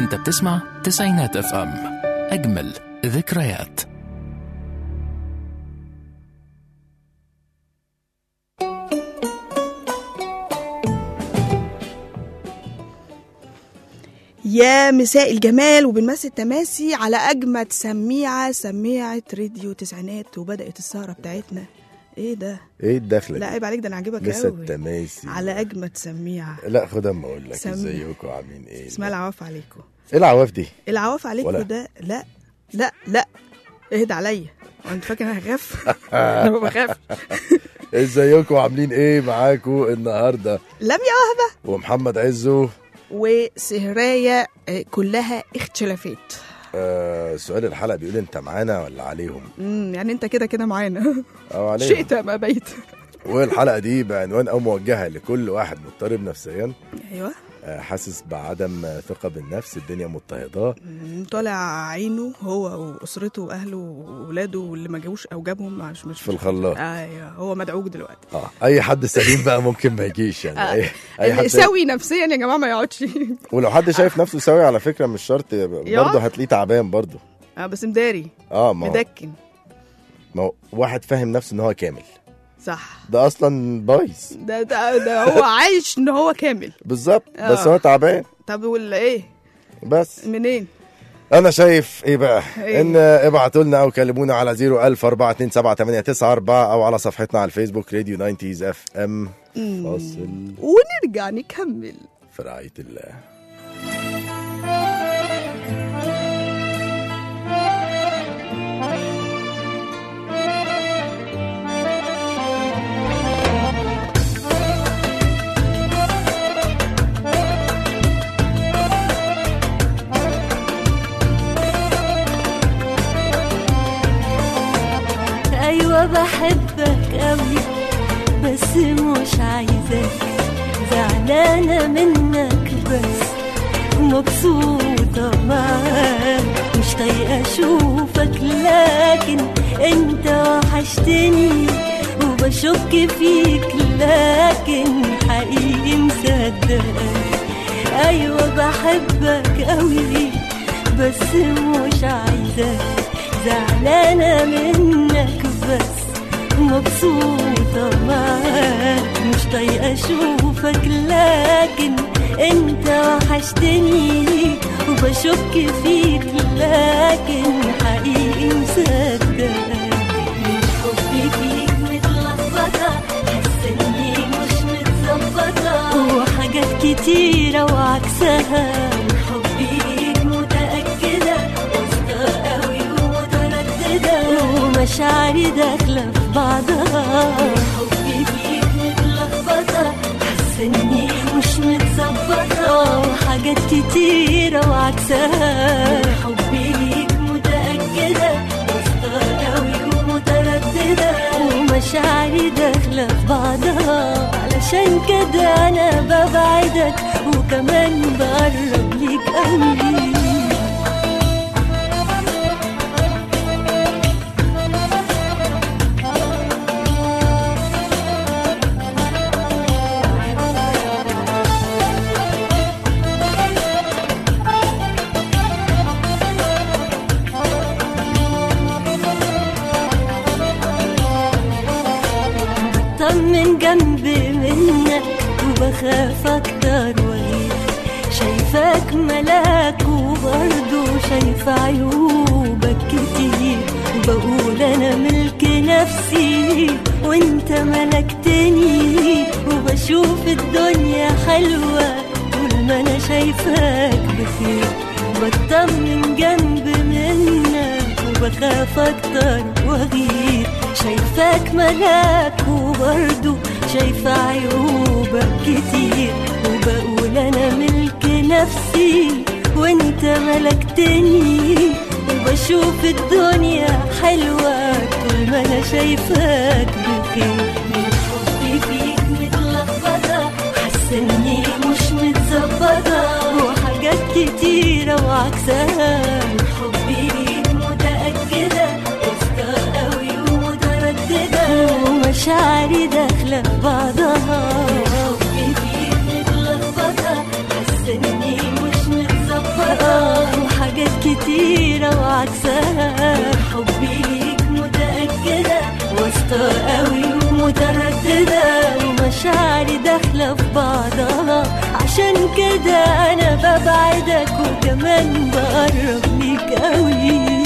انت بتسمع تسعينات اف ام اجمل ذكريات يا مساء الجمال وبنمسي التماسي على أجمد سميعة سميعة راديو تسعينات وبدأت السهرة بتاعتنا إيه ده؟ ايه الدخله لا دي؟ عيب عليك ده أنا عاجبك لسه قوي التماسي على أجمد سميعة لا خد اما اقول لك سمي. ازيكم عاملين ايه اسمها العواف عليكم ايه العواف دي العواف عليكم ولا. ده لا لا لا اهدى عليا وانت فاكر انا هخاف انا ما بخاف ازيكم عاملين ايه معاكم النهارده لم يا وهبه ومحمد عزو وسهرايه آه، كلها اختلافات آه سؤال الحلقه بيقول انت معانا ولا عليهم امم يعني انت كده كده معانا او عليهم شئت ما بيت والحلقه دي بعنوان او موجهه لكل واحد مضطرب نفسيا ايوه آه حاسس بعدم آه، ثقه بالنفس الدنيا مضطهداه مم، طالع عينه هو واسرته واهله واولاده واللي ما جابوش او جابهم مش مش في الخلاط ايوه هو مدعوك دلوقتي اه اي حد سليم بقى ممكن ما يجيش يعني آه. اي اي اللي حد سوي نفسيا يا جماعه ما يقعدش ولو حد شايف نفسه سوي على فكره مش شرط برضه هتلاقيه تعبان برضه اه بس مداري اه ما هو مدكن ما هو واحد فاهم نفسه ان هو كامل صح ده اصلا بايظ ده ده, ده هو عايش ان هو كامل بالظبط آه. بس هو تعبان طب ولا ايه بس منين انا شايف ايه بقى إيه؟ ان ابعتوا لنا او كلمونا على 010427894 او على صفحتنا على الفيسبوك راديو 90 اف ام فاصل ونرجع نكمل في رعايه الله ايوه بحبك قوي بس مش عايزاك زعلانه منك بس مبسوطه معاك مش طايقه اشوفك لكن انت وحشتني وبشك فيك لكن حقيقي مصدقك ايوه بحبك قوي بس مش عايزاك زعلانة منك بس مبسوطة معاك مش طايقة أشوفك لكن أنت وحشتني وبشك فيك لكن حقيقي مصدقك من حبي فيك متلخبطة حس إني مش متظبطة وحاجات كتيرة وعكسها من حبي ليك متأكدة واثقة قوي ومترددة ومشاعري داخلة في بعضها من حبي فيك متلخبطة حاسة إني مش متظبطة وحاجات كتيرة وعكسها من حبي ليك متأكدة واثقة قوي ومترددة ومشاعري داخلة في بعضها علشان كده أنا ببعدك وكمان بقرب ليك قوي طمن جنبي منك وبخاف اكتر واغير شايفاك ملاك وبرضه شايفة عيوبك كتير بقول انا ملك نفسي وانت ملكتني وبشوف الدنيا حلوة طول ما انا شايفاك بخير بطمن جنب منك وبخاف اكتر واغير شايفاك ملاك وبرضه شايفة عيوبك كتير وبقول انا ملك نفسي وانت ملكتني وبشوف الدنيا حلوة طول ما انا شايفاك بخير من حبي فيك متلخبطة حاسة اني مش متظبطة وحاجات كتيرة وعكسها من حبي ليك متأكدة واثقة قوي ومترددة ومشاعري داخلة في بعضها حبي فيك متلخبطة حاسة اني مش متظبطة داخلة في بعضها عشان كده أنا ببعدك وكمان بقرب ليك أوي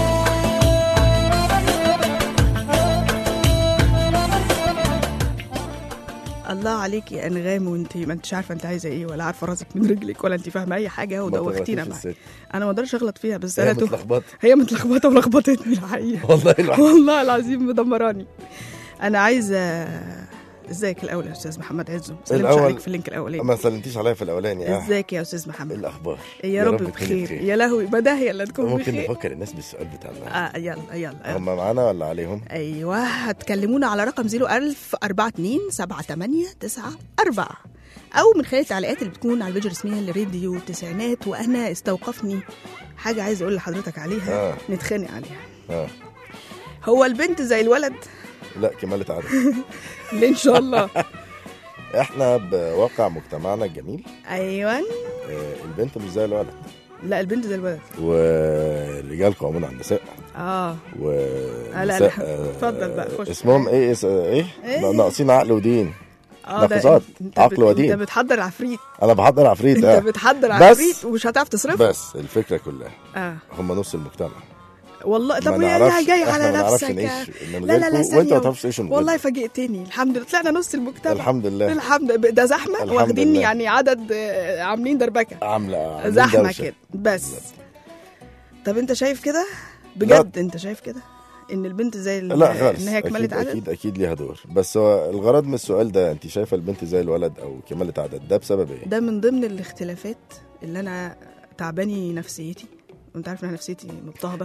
الله عليك يا انغام وانت ما انتش عارفه انت عايزه ايه ولا عارفه راسك من رجلك ولا انت فاهمه اي حاجه ما ودوختينا تغلطيش معاك الست. انا ما اقدرش اغلط فيها بس هي انا تو- متلخبطه هي متلخبطه ولخبطتني الحقيقه والله الواحد والله العظيم مدمراني انا عايزه ازيك الاول يا استاذ محمد عزو سلمت الأول- عليك في اللينك الاولاني ما سلمتيش عليا في الاولاني اه ازيك يا استاذ محمد الاخبار يا رب تكوني بخير يا لهوي ما ده هي اللي تكون ممكن بخير نفكر الناس بالسؤال بتاعنا آه يلا يلا هم معانا ولا عليهم ايوه هتكلمونا على رقم 01000 42 78 94 او من خلال التعليقات اللي بتكون على البيج الرسميه لراديو التسعينات وانا استوقفني حاجه عايز اقول لحضرتك عليها آه. نتخانق عليها اه هو البنت زي الولد لا كمالة عدد ليه ان شاء الله احنا بواقع مجتمعنا الجميل ايوه آه، البنت مش زي الولد لا البنت زي الولد والرجال قوامون على النساء اه و لا، لا. اتفضل بقى، خش. اسمهم ايه اس- ايه إيه؟ ناقصين عقل ودين اه ده ناقصات، انت عقل بت- ودين. انت بتحضر عفريت انا بحضر عفريت انت اه بتحضر بس- عفريت ومش هتعرف تصرفه بس الفكره كلها اه هم نص المجتمع والله طب ما ويا نعرفش- جاي احنا على ما نعرفش نفسك نعيش يا- من لا لا لا غيركم ثانية وانت ما تعرفش تعيش من والله غيركم فاجئتني الحمد لله طلعنا نص المجتمع الحمد لله الحمد لله ده زحمه الحمد واخدين لله. يعني عدد آه، عاملين دربكه عامله عاملين زحمه دوشة. كده بس بالظبط. طب انت شايف كده بجد انت شايف كده ان البنت زي ال- لا خالص ان هي كمالة اكيد عدد اكيد اكيد ليها دور بس هو الغرض من السؤال ده انت شايفه البنت زي الولد او كمالة عدد ده بسبب ايه؟ ده من ضمن الاختلافات اللي انا تعباني نفسيتي وانت عارف ان أنا نفسيتي مضطهده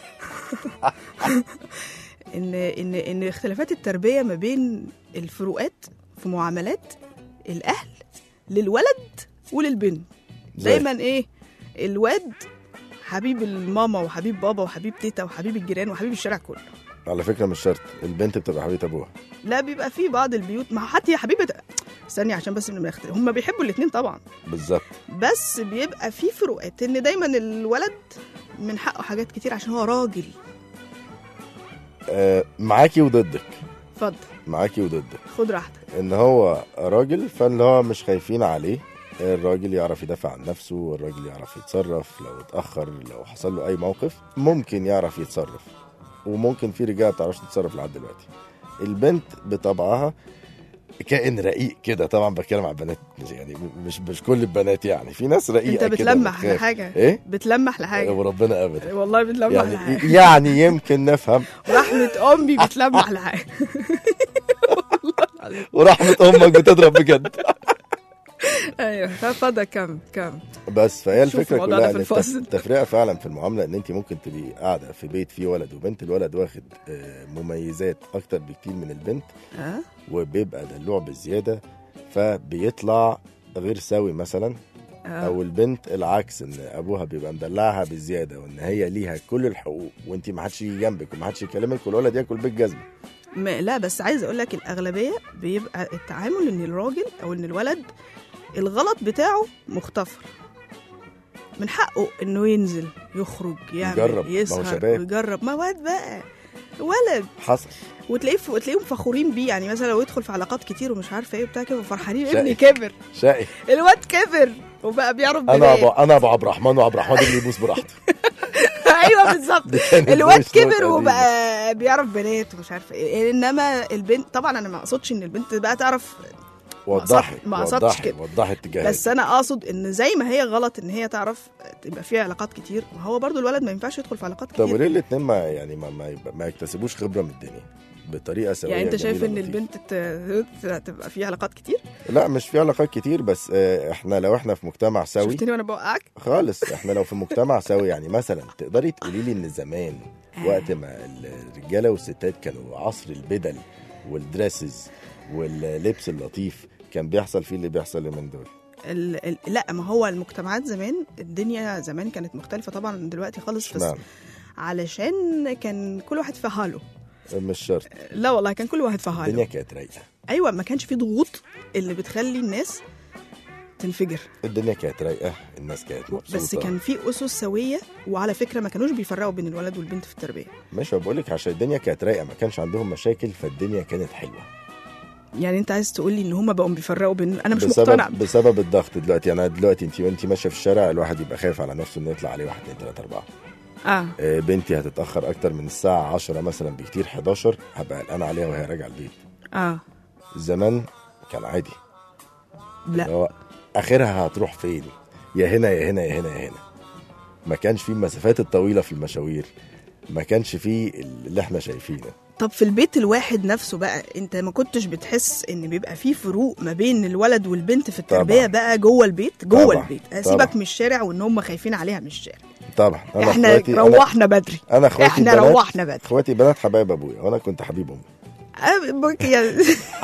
ان ان ان اختلافات التربيه ما بين الفروقات في معاملات الاهل للولد وللبنت زي. دايما ايه الواد حبيب الماما وحبيب بابا وحبيب تيتا وحبيب الجيران وحبيب الشارع كله على فكره مش شرط البنت بتبقى حبيبه ابوها لا بيبقى في بعض البيوت ما هو حتى يا حبيبه استني عشان بس من هم بيحبوا الاثنين طبعا بالظبط بس بيبقى في فروقات ان دايما الولد من حقه حاجات كتير عشان هو راجل آه معاكي وضدك اتفضل معاكي وضدك خد راحتك ان هو راجل فاللي هو مش خايفين عليه الراجل يعرف يدافع عن نفسه الراجل يعرف يتصرف لو اتأخر لو حصل له أي موقف ممكن يعرف يتصرف وممكن في رجالة بتعرفش تتصرف لحد دلوقتي البنت بطبعها كائن رقيق كده طبعا بتكلم على البنات يعني مش مش كل البنات يعني في ناس رقيقة انت كده بتلمح بتخاف. لحاجه ايه بتلمح لحاجه وربنا ابدا والله بتلمح يعني لحاجه يعني يمكن نفهم رحمه امي بتلمح لحاجه ورحمة امك بتضرب بجد ايوه اتفضل كم كم بس فهي شوف الفكره الموضوع كلها ده ان في الفصل. التفرقه فعلا في المعامله ان انت ممكن تبقي قاعده في بيت فيه ولد وبنت الولد واخد آه، مميزات اكتر بكتير من البنت اه وبيبقى دلوع بزياده فبيطلع غير سوي مثلا اه او البنت العكس ان ابوها بيبقى مدلعها بزياده وان هي ليها كل الحقوق وانت ما حدش يجي جنبك وما حدش يكلمك والولد ياكل بالجزمه ما لا بس عايز اقول لك الاغلبيه بيبقى التعامل ان الراجل او ان الولد الغلط بتاعه مغتفر من حقه انه ينزل يخرج يعمل يجرب، ما هو يسهر شباب. ويجرب ما واد بقى ولد حصل وتلاقيه وتلاقيهم فخورين بيه يعني مثلا لو يدخل في علاقات كتير ومش عارفه ايه وبتاع كده فرحانين شقي. ابني كبر شقي الواد كبر وبقى بيعرف انا بنات ابو انا ابو عبد الرحمن وعبد الرحمن اللي يبوس براحته ايوه بالظبط دي كانت الواد voice note كبر قديمة. وبقى بيعرف بنات ومش عارفه ايه انما البنت طبعا انا ما اقصدش ان البنت بقى تعرف وضحي ما قصدتش وضحي كده. وضحي اتجاهات بس انا اقصد ان زي ما هي غلط ان هي تعرف تبقى فيها علاقات كتير ما هو برضو الولد ما ينفعش يدخل في علاقات طب كتير وليه الاثنين ما يعني ما ما, يبقى- ما يكتسبوش خبره من الدنيا بطريقه سويه يعني انت شايف جميلة ان لطيفة؟ البنت ت- ت- تبقى فيها علاقات كتير لا مش في علاقات كتير بس آه، احنا لو احنا في مجتمع سوي شفتني وانا بوقعك خالص احنا لو في مجتمع سوي يعني مثلا تقدري تقولي لي ان زمان وقت ما الرجاله والستات كانوا عصر البدل والدريسز واللبس اللطيف كان بيحصل فيه اللي بيحصل من دول ال... ال... لا ما هو المجتمعات زمان الدنيا زمان كانت مختلفه طبعا من دلوقتي خالص بس اشمعنى علشان كان كل واحد في حاله مش شرط لا والله كان كل واحد في الدنيا حاله كانت رايقه ايوه ما كانش في ضغوط اللي بتخلي الناس تنفجر الدنيا كانت رايقه الناس كانت مبسوطه بس كان في اسس سويه وعلى فكره ما كانوش بيفرقوا بين الولد والبنت في التربيه ماشي بقول لك عشان الدنيا كانت رايقه ما كانش عندهم مشاكل فالدنيا كانت حلوه يعني انت عايز تقول لي ان هم بقوا بيفرقوا بين انا مش بسبب مقتنع بسبب الضغط دلوقتي انا دلوقتي انت وانت ماشيه في الشارع الواحد يبقى خايف على نفسه انه يطلع عليه واحد اتنين تلاته اربعه اه آه، بنتي هتتاخر اكتر من الساعه 10 مثلا بكتير 11 هبقى قلقان عليها وهي راجعه البيت اه زمان كان عادي لا هو اخرها هتروح فين يا هنا يا هنا يا هنا يا هنا ما كانش فيه المسافات الطويله في المشاوير ما كانش فيه اللي احنا شايفينه طب في البيت الواحد نفسه بقى انت ما كنتش بتحس ان بيبقى في فروق ما بين الولد والبنت في التربيه طبعاً. بقى جوه البيت جوه طبعاً. البيت سيبك طبعاً. من الشارع وان هم خايفين عليها من الشارع طبعا انا احنا اخواتي انا, روحنا بدري أنا اخواتي احنا البنات- روحنا بدري اخواتي بنات حبايب ابويا وانا كنت حبيب امي أه، بك يا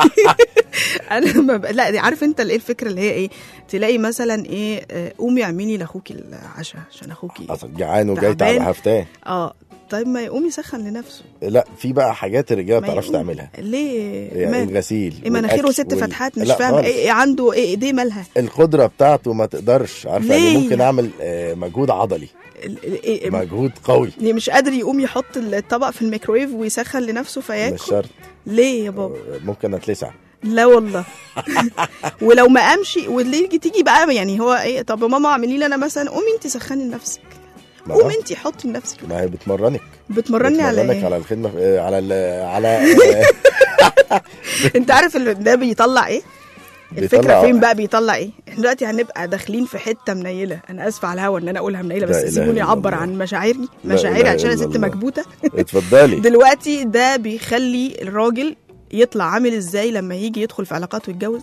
انا ما ب... لا دي عارف انت ايه الفكره اللي هي ايه تلاقي مثلا ايه آه، قومي اعملي لاخوكي العشاء عشان اخوكي اصل جعان وجاي تعبان. تعب هفتان اه طيب ما يقوم يسخن لنفسه لا في بقى حاجات الرجاله ما ما بتعرفش يقوم. تعملها ليه يعني مال؟ الغسيل ايه مناخيره والأكل ست وال- فتحات مش لا فاهم خالص. ايه إيه عنده ايه ايديه مالها القدره بتاعته ما تقدرش عارفه يعني ليه؟ ممكن اعمل آه، مجهود عضلي ال- ال- إيه مجهود قوي يعني مش قادر يقوم يحط الطبق في الميكرويف ويسخن لنفسه مش فياكل شرط ليه يا بابا آه، ممكن اتلسع لا والله ولو ما امشي واللي يجي تيجي بقى يعني هو ايه طب يا ماما اعملي لي انا مثلا قومي انت سخني لنفسك ما قومي آه، انت حطي لنفسك ما هي بتمرنك بتمرني على بتمرنك ايه على الخدمه آه، على ال على آه، انت عارف ال- ده بيطلع ايه الفكره بيطلع- فين بقى بيطلع ايه احنا دلوقتي هنبقى داخلين في حته منيله انا اسفه على الهوا ان انا اقولها منيله لا بس إله سيبوني إلا اعبر الله. عن مشاعري لا مشاعري إله عشان انا إلا ست الله. مكبوته اتفضلي دلوقتي ده بيخلي الراجل يطلع عامل ازاي لما يجي يدخل في علاقات ويتجوز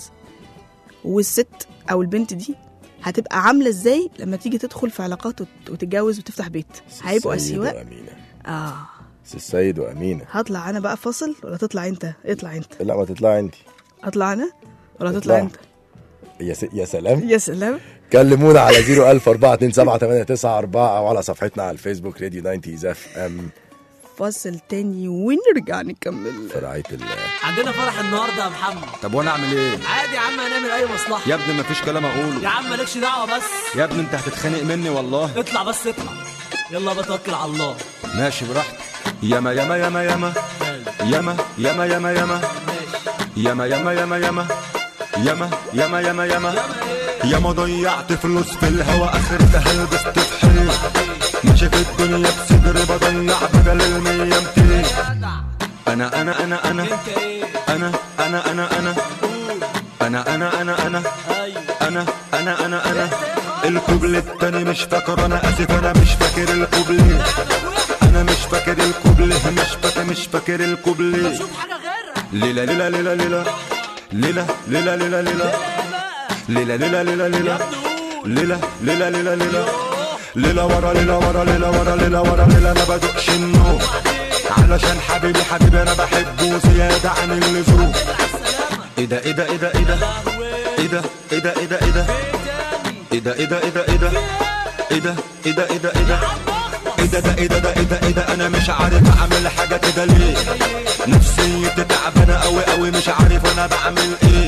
والست او البنت دي هتبقى عامله ازاي لما تيجي تدخل في علاقات وت- وتتجوز وتفتح بيت هيبقوا السيد اسواق وامينه اه سي السيد وامينه هطلع انا بقى فاصل ولا تطلع انت اطلع انت لا ما تطلعي انت اطلع انا ولا تطلع اطلع. انت يا س... يا سلام يا سلام كلمونا على 010427894 او على صفحتنا على الفيسبوك راديو 90 اف ام فاصل تاني ونرجع نكمل في رعايه الله عندنا فرح النهارده يا محمد طب وانا اعمل ايه عادي يا عم هنعمل اي مصلحه يا ابني مفيش كلام يا اقوله عم مالكش دعوه بس يا ابني انت هتتخانق مني والله اطلع بس اطلع يلا بتوكل على الله ماشي براحتك ياما ياما ياما ياما ياما ياما ياما ياما ياما ياما ياما ياما ياما ياما ياما ياما ياما ضيعت فلوس في الهوا اخرتها لبست في حيط ماشي في الدنيا بصدري بضيع بدل المية ميتين انا انا انا انا انت ايه انا انا انا انا انا انا انا انا ايوه انا انا انا انا الكوبل التاني مش فاكر انا اسف انا مش فاكر الكوبل انا مش فاكر الكوبل مش فاكر مش فاكر الكوبل شوف حاجه غيرها ليلة ليلة ليلة ليلة ليلة ليلة ليلة ليلة ليلة ليلة ليلة ليلة ليلة ليلة ليلة ليلة ليلة ورا ليلة ورا ليلة ورا ليلة ورا ليلة ما بدقش النوم علشان حبيبي حبيبي انا بحبه زيادة عن اللزوم ايه ده ايه ده ايه ده ايه ده ايه ده ايه ده ايه ده ايه ده ايه ده ايه ده ايه ده ايه ده ايه ده ايه ده ايه ده ايه ده ايه ده ده ايه ده ده ايه ده ايه ده انا مش عارف اعمل حاجه كده ليه نفسيتي تعبانه قوي قوي مش عارف انا بعمل ايه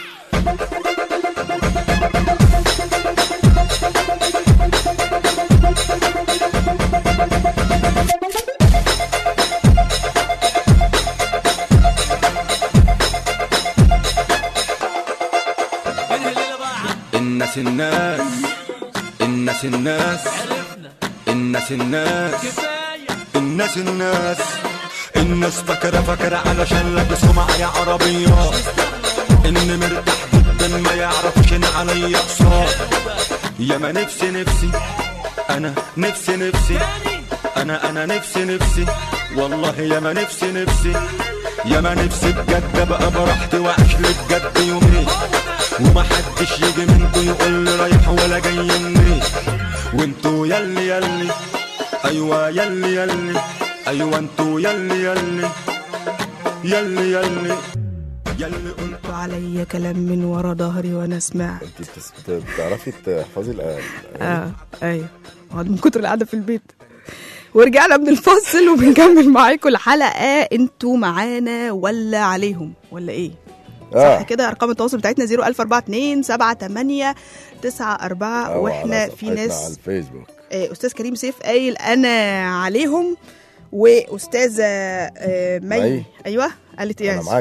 انهي الليله بقى يا عم الناس الناس الناس الناس عرفنا الناس الناس كفايه الناس الناس الناس فاكرة فاكرة علشان لابسه معايا عربية إني مرتاح جدا ما يعرفش إن عليا أقساط يا ما نفسي نفسي أنا نفسي نفسي أنا أنا نفسي نفسي والله يا ما نفسي نفسي يا ما نفسي بجد ابقى براحتي واعيش لي بجد يومين وما حدش يجي منكم يقول لي رايح ولا جاي منين وانتوا يلي يلي ايوه يلي يلي ايوه انتوا يلي يلي يلي يلي يلي قلت عليا كلام من ورا ظهري وانا سمعت انت بتس- بت- بتعرفي تحفظي الأ- اه ايوه وقعد من كتر القعده في البيت ورجعنا من الفصل وبنكمل معاكم الحلقه انتوا معانا ولا عليهم ولا ايه صح اه كده ارقام التواصل بتاعتنا 01042 78 94 أو واحنا على في صفحتنا على ناس الفيسبوك آه، استاذ كريم سيف قايل انا عليهم واستاذه آه، مي مي. ايوه قالت ايه انا معاكم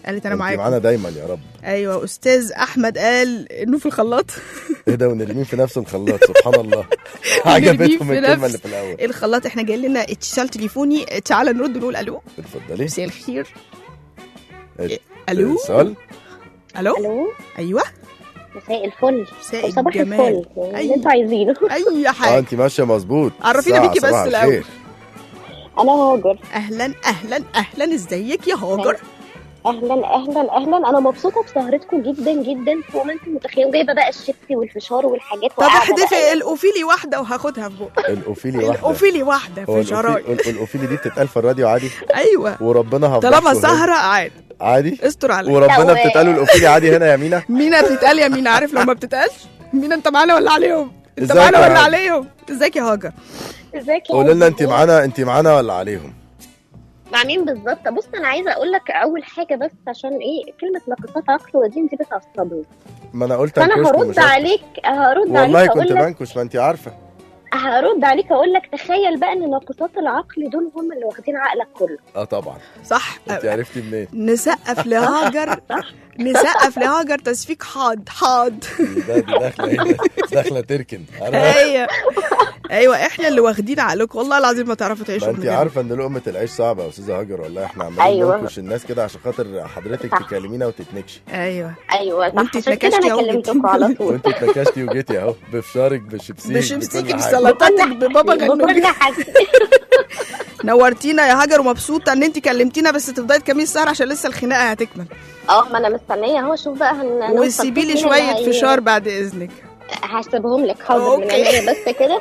قالت انا انت معاكم معانا دايما يا رب ايوه استاذ احمد قال انه في الخلاط ايه ده ونرمين في نفس الخلاط سبحان الله عجبتهم في الكلمه نفس اللي في الاول الخلاط احنا جاي لنا اتصال تليفوني تعالى نرد نقول الو اتفضلي مساء الخير ات- الو اتصال الو الو ايوه مساء الفل مساء او صباح الجمال. الفل يعني أي. اللي انتوا عايزينه اي اه حاجه انت ماشيه مظبوط عرفينا ساعة بيكي بس صباح الأول. الخير. انا هاجر اهلا اهلا اهلا ازيك يا هاجر اهلا اهلا اهلا انا مبسوطه بسهرتكم جدا جدا فوق ما انتم متخيلين جايبه بقى الشيبسي والفشار والحاجات طب وقاعدة احذفي بقى- القوفيلي واحده وهاخدها في بقى الاوفيلي واحده القوفيلي واحده هو في شرايط الأوفيلي- الاوفيلي دي بتتقال في الراديو عادي ايوه وربنا هفضحكوا طالما هنا. سهره عادي عادي استر عليا وربنا لا، و- بتتقالوا الاوفيلي عادي هنا يا مينا مينا بتتقال يا مينا عارف لو ما بتتقالش مينا انت معانا ولا عليهم انت ازيك معانا يا ولا هاجر؟ عليهم ازيك يا هاجر ازيك يا قولي لنا انت هاجر؟ معانا انت معانا ولا عليهم مع مين بالظبط بص انا عايزه اقول لك اول حاجه بس عشان ايه كلمه ناقصات عقل ودين دي بتعصبني ما انا قلت فانا هنكشكم هرد مش أكتر. عليك هرد والله عليك كنت اقول لك بنكش ما انت عارفه هرد عليك اقول لك تخيل بقى ان ناقصات العقل دول هم اللي واخدين عقلك كله اه طبعا صح انت عرفتي منين نسقف لهاجر نسقف لهاجر تصفيق حاد حاد ده دي داخله هنا داخله تركن عارفه ايوه ايوه احنا اللي واخدين عقلكم والله العظيم ما تعرفوا ما تعيشوا انت من غيرنا. عارفه ان لقمه العيش صعبه يا استاذه هاجر والله احنا عمالين أيوة. ننكش الناس كده عشان خاطر حضرتك صح. تكلمينا وتتنكشي ايوه ايوه وانت صح عشان كده اتنكشتي انا اهو كلمتكم على طول وانت اتنكشتي وجيتي اهو بفشارك بشيبسيك بشمسيكي بكل حاجة. بسلطاتك ببابا غنوج بكل حاجه نورتينا يا هاجر ومبسوطه ان انت كلمتينا بس تفضلي تكملي السهر عشان لسه الخناقه هتكمل اه ما انا مستنيه اهو شوف بقى هن وسيبي لي شويه فشار بعد اذنك هسيبهم لك حاضر من أوكي. عينيا بس كده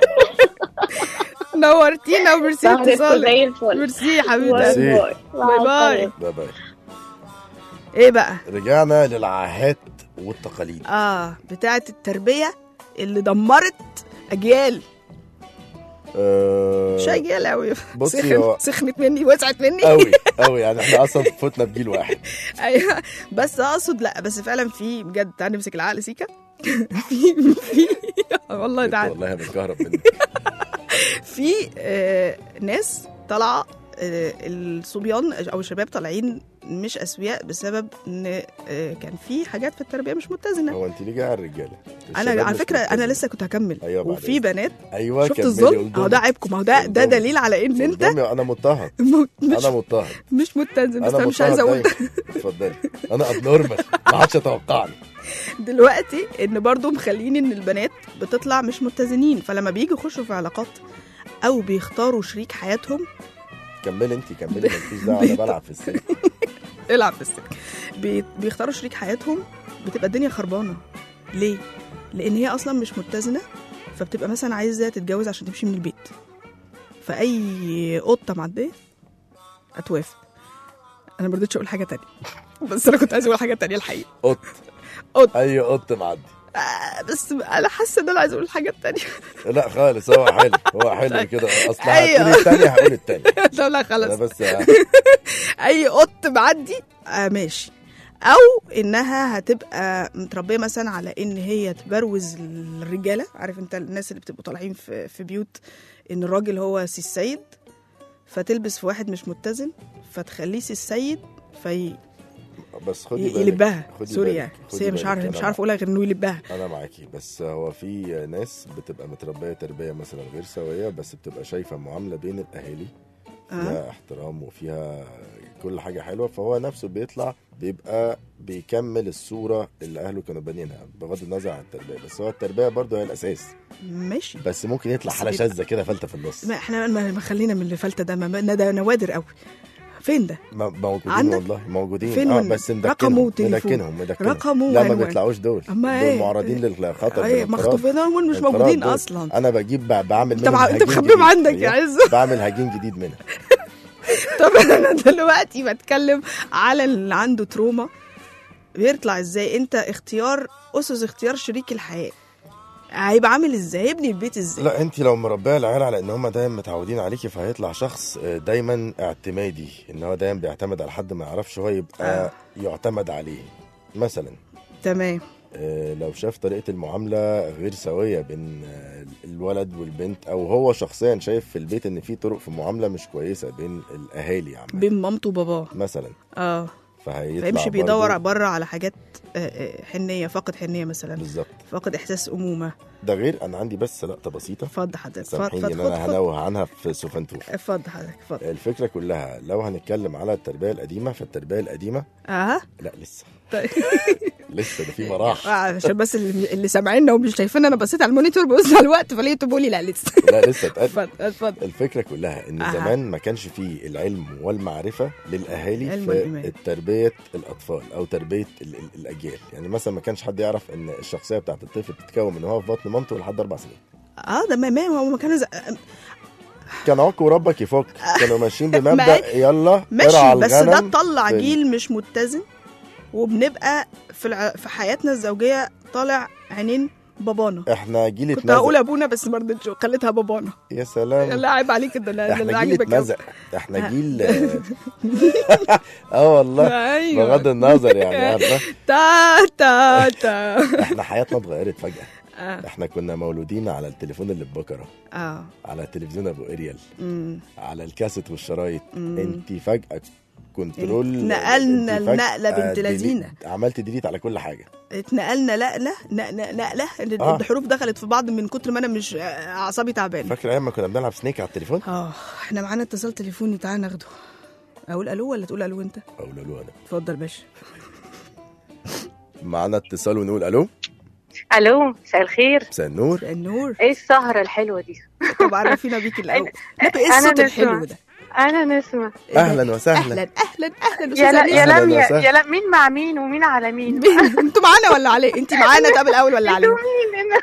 نورتينا وميرسي سهرتكم اتصالك زي الفل ميرسي يا حبيبتي ميرسي. باي باي باي باي باي ايه بقى رجعنا للعاهات والتقاليد اه بتاعه التربيه اللي دمرت اجيال آه، مش اجيال قوي بصي سخن هو- سخنت مني وسعت مني قوي قوي يعني احنا اصلا فتنا بجيل واحد ايوه بس اقصد لا بس فعلا في بجد تعالى نمسك العقل سيكا في في والله تعالى والله بنكهرب منك في آه ناس طالعه آه الصبيان او الشباب طالعين مش اسوياء بسبب ان آه كان في حاجات في التربيه مش متزنه هو انت ليه جايه على الرجاله انا الشباب على مش فكره انا ملتزم. لسه كنت هكمل أيوة بعد وفي إذنك. بنات ايوه شفت كملي الظلم قدامي. اهو ده عيبكم اهو ده ده قدامي. دليل على ان انت قدامي انا مضطهد م- مش انا مضطهد مش متزن بس انا انا مش مضطهد عايزه اقول ده دايما. اتفضلي انا ابنورمال ما حدش يتوقعني دلوقتي ان برضو مخلين ان البنات بتطلع مش متزنين فلما بييجوا يخشوا في علاقات او بيختاروا شريك حياتهم كملي انت كملي مالكيش دعوه انا بلعب في السن العب في السكه بي... بيختاروا شريك حياتهم بتبقى الدنيا خربانه ليه لان هي اصلا مش متزنه فبتبقى مثلا عايزه تتجوز عشان تمشي من البيت فاي قطه معديه هتوافق انا ما رضيتش اقول حاجه تانية بس انا كنت عايزه اقول حاجه تانية الحقيقه قط قط. اي قط معدي آه بس انا حاسه ان انا عايزه اقول حاجه تانية لا خالص هو حلو هو حلو كده اصل أيوة. هتقولي التانية هقول التانية لا لا انا خلاص بس اي قط معدي آه ماشي او انها هتبقى متربيه مثلا على ان هي تبروز الرجاله عارف انت الناس اللي بتبقوا طالعين في في بيوت ان الراجل هو سي السيد فتلبس في واحد مش متزن فتخليه سي السيد في بس خدي بالك يلبها خدي سوري بالك، يعني خدي بس هي مش بالك، عارف أنا مش عارف اقولها غير انه يلبها انا معاكي بس هو في ناس بتبقى متربيه تربيه مثلا غير سويه بس بتبقى شايفه معامله بين الاهالي فيها احترام وفيها كل حاجه حلوه فهو نفسه بيطلع بيبقى بيكمل الصوره اللي اهله كانوا بانيينها بغض النظر عن التربيه بس هو التربيه برضه هي الاساس ماشي بس ممكن يطلع بس حاله بيبقى- شاذه كده فلته في النص ما احنا ما ما خلينا من اللي فلتة ده ما- ما- ده نوادر قوي فين ده م- موجودين عندك؟ والله موجودين فين اه من- بس رقم مدكنهم وتليفون. مدكنهم مدكنهم رقم لا ما وعنوان. بيطلعوش دول أما دول إيه؟ معرضين للخطر ايه بالانقراض. مخطوفين هم مش الانقراض موجودين دول. اصلا انا بجيب ب- بعمل انت منهم مع- انت هجين مخبيهم جديد. عندك يا أيوة. عز. بعمل هجين جديد منها طب انا دلوقتي بتكلم على اللي عنده تروما بيطلع ازاي انت اختيار اسس اختيار شريك الحياه هيبقى عامل ازاي هيبني البيت ازاي لا انت لو مربيه العيال على ان هم دايما متعودين عليكي فهيطلع شخص آه، دايما اعتمادي ان هو دايما بيعتمد على حد ما يعرفش هو يبقى آه. يعتمد عليه مثلا تمام آه، لو شاف طريقه المعامله غير سويه بين آه، الولد والبنت او هو شخصيا شايف في البيت ان في طرق في المعامله مش كويسه بين الاهالي عامه بين مامته وباباه مثلا اه فهيطلع فيمشي بيدور برضه- بره على حاجات آه، آه، حنيه فاقد حنيه مثلا بالظبط فاقد احساس امومه ده غير انا عندي بس لقطه بسيطه اتفضل حضرتك اتفضل سامحيني ان اتفضل انا خد- هنوه عنها في سوفنتوف اتفضل حضرتك اتفضل الفكره كلها لو هنتكلم على التربيه القديمه فالتربيه القديمه اه لا لسه طيب لسه ده في مراحل آه، عشان بس اللي, اللي سامعيننا ومش شايفين انا بصيت على المونيتور ببص على الوقت فلقيته بيقول لي لا لسه لا لسه اتقل اتفضل اتفضل الفكره كلها ان أها. زمان ما كانش فيه العلم والمعرفه للاهالي علم في والإيمان. تربيه الاطفال او تربيه ال- ال- الاجيال يعني مثلا ما كانش حد يعرف ان الشخصيه بتاعت الطفل بتتكون من هو في بطن مامته لحد اربع سنين اه ده ما ما هو ما كان ز... كان عك وربك يفك كانوا ماشيين ما- بمبدا يلا ماشي ارعى بس ده الغنم طلع في- جيل مش متزن وبنبقى في الع... في حياتنا الزوجيه طالع عينين بابانا احنا جيل كنت هقول اتمزق ابونا بس ما رضيتش خليتها بابانا يا سلام لا عيب عليك ده لا- احنا اللي جيل عاجبك أوي. اتمزق احنا جيل اه والله ايوه بغض النظر يعني عارفه تا تا تا احنا حياتنا اتغيرت فجاه اه احنا كنا مولودين على التليفون اللي ببكره اه على التلفزيون ابو اريال أمم. على الكاسيت والشرايط مم. انت فجاه كنترول نقلنا انت فجأة النقلة بنت ديليت- لذينة. عملت ديليت على كل حاجه اتنقلنا نقله نقله نقله آه. الحروف دخلت في بعض من كتر ما انا مش آه، اعصابي تعبانه فاكر ايام ما كنا بنلعب سنيك على التليفون اه احنا معانا اتصال تليفوني تعال ناخده اقول الو ولا تقول الو انت اقول له انا اتفضل باشا معانا اتصال ونقول الو الو مساء الخير مساء النور النور ايه السهره الحلوه دي طب عرفينا بيك الاول نبي ايه أنا الصوت نسمع. الحلو ده انا نسمه إيه ده؟ اهلا وسهلا اهلا اهلا اهلا يا لا استاذه يا أهلاً لم يا, وسهلا. يا لم مين مع مين ومين على مين نسمة. انتوا معانا ولا عليه انت معانا طب الاول ولا عليه انتوا مين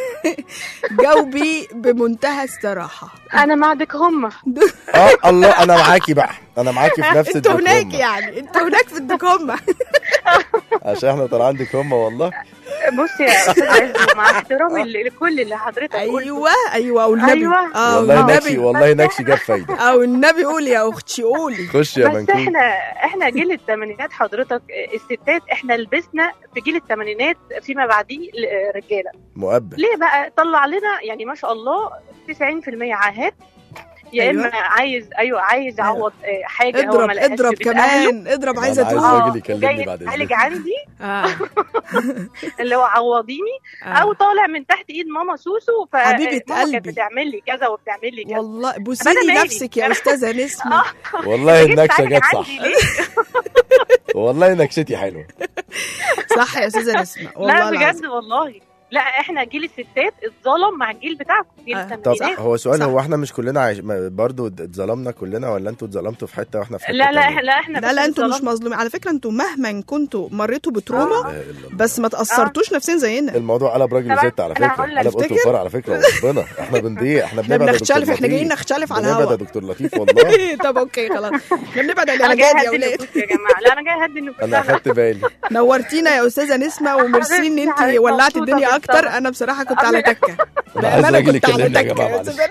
جاوبي بمنتهى الصراحه انا معدك هم اه الله انا معاكي بقى انا معاكي في نفس انتوا هناك الدكومة. يعني انتوا هناك في الدكومه عشان احنا طالعين دكومه والله بص يا استاذ عز مع احترامي ل- لكل اللي حضرتك قلته ايوه ايوه والنبي أيوة. اه والله نكشي والنبي والله نكشي جاب فايده او النبي قولي يا اختي قولي خش يا بس منكوب احنا احنا جيل الثمانينات حضرتك الستات احنا لبسنا في جيل الثمانينات فيما بعديه ل- رجاله مؤبد ليه بقى طلع لنا يعني ما شاء الله 90% عاهات يا أيوة. اما عايز ايوه عايز يعوض آه، حاجه هو اضرب ما لقاهاش اضرب في بيت أهله. كمان اضرب عايزه أنا عايز تقول راجل يكلمني جاي بعد يتعالج إذنك. عندي آه. اللي هو عوضيني آه. او طالع من تحت ايد ماما سوسو ف حبيبة ماما كانت قلبي. بتعمل لي كذا وبتعمل لي كذا والله أنا بوسي لي مالي. نفسك يا استاذه نسمه والله جيت النكشه تعالج جت صح عندي ليه؟ والله نكشتي حلوه صح يا استاذه نسمه والله لا العظيم. بجد والله لا احنا جيل الستات اتظلم مع الجيل بتاعكم جيل آه. طب الثمانينات هو سؤال صح. هو احنا مش كلنا عايش ما- برضو اتظلمنا كلنا ولا انتوا اتظلمتوا في حته واحنا في حته لا لا تانية؟ إح- لا احنا لا لا بس انتوا مش اتظلمنا. مظلومين على فكره انتوا مهما كنتوا مريتوا لا بتروما إله إلا الله. بس ما تاثرتوش نفسيا زينا الموضوع قلب راجل طبعاً وست على أنا فكره هقول لك قلب قط تفتكر؟ وفار على فكره ربنا احنا بنضيع احنا احنا بنبعد يا دكتور بنختلف احنا جايين لطيف. نختلف على بنبعد يا الهوا دكتور لطيف والله طب اوكي خلاص احنا بنبعد عن انا جاي العلاجات يا اهدي ولاد النفوس يا جماعه لا انا جاي اهدي النفوس انا اخدت بالي نورتينا يا استاذه نسمه وميرسي ان انت حبيبتي، ولعتي مبسوطة الدنيا بالطبع. اكتر انا بصراحه كنت على تكه انا عايز بأمانة راجل كنت على يكلمني يا تكة جماعه يا معلش أستاذة.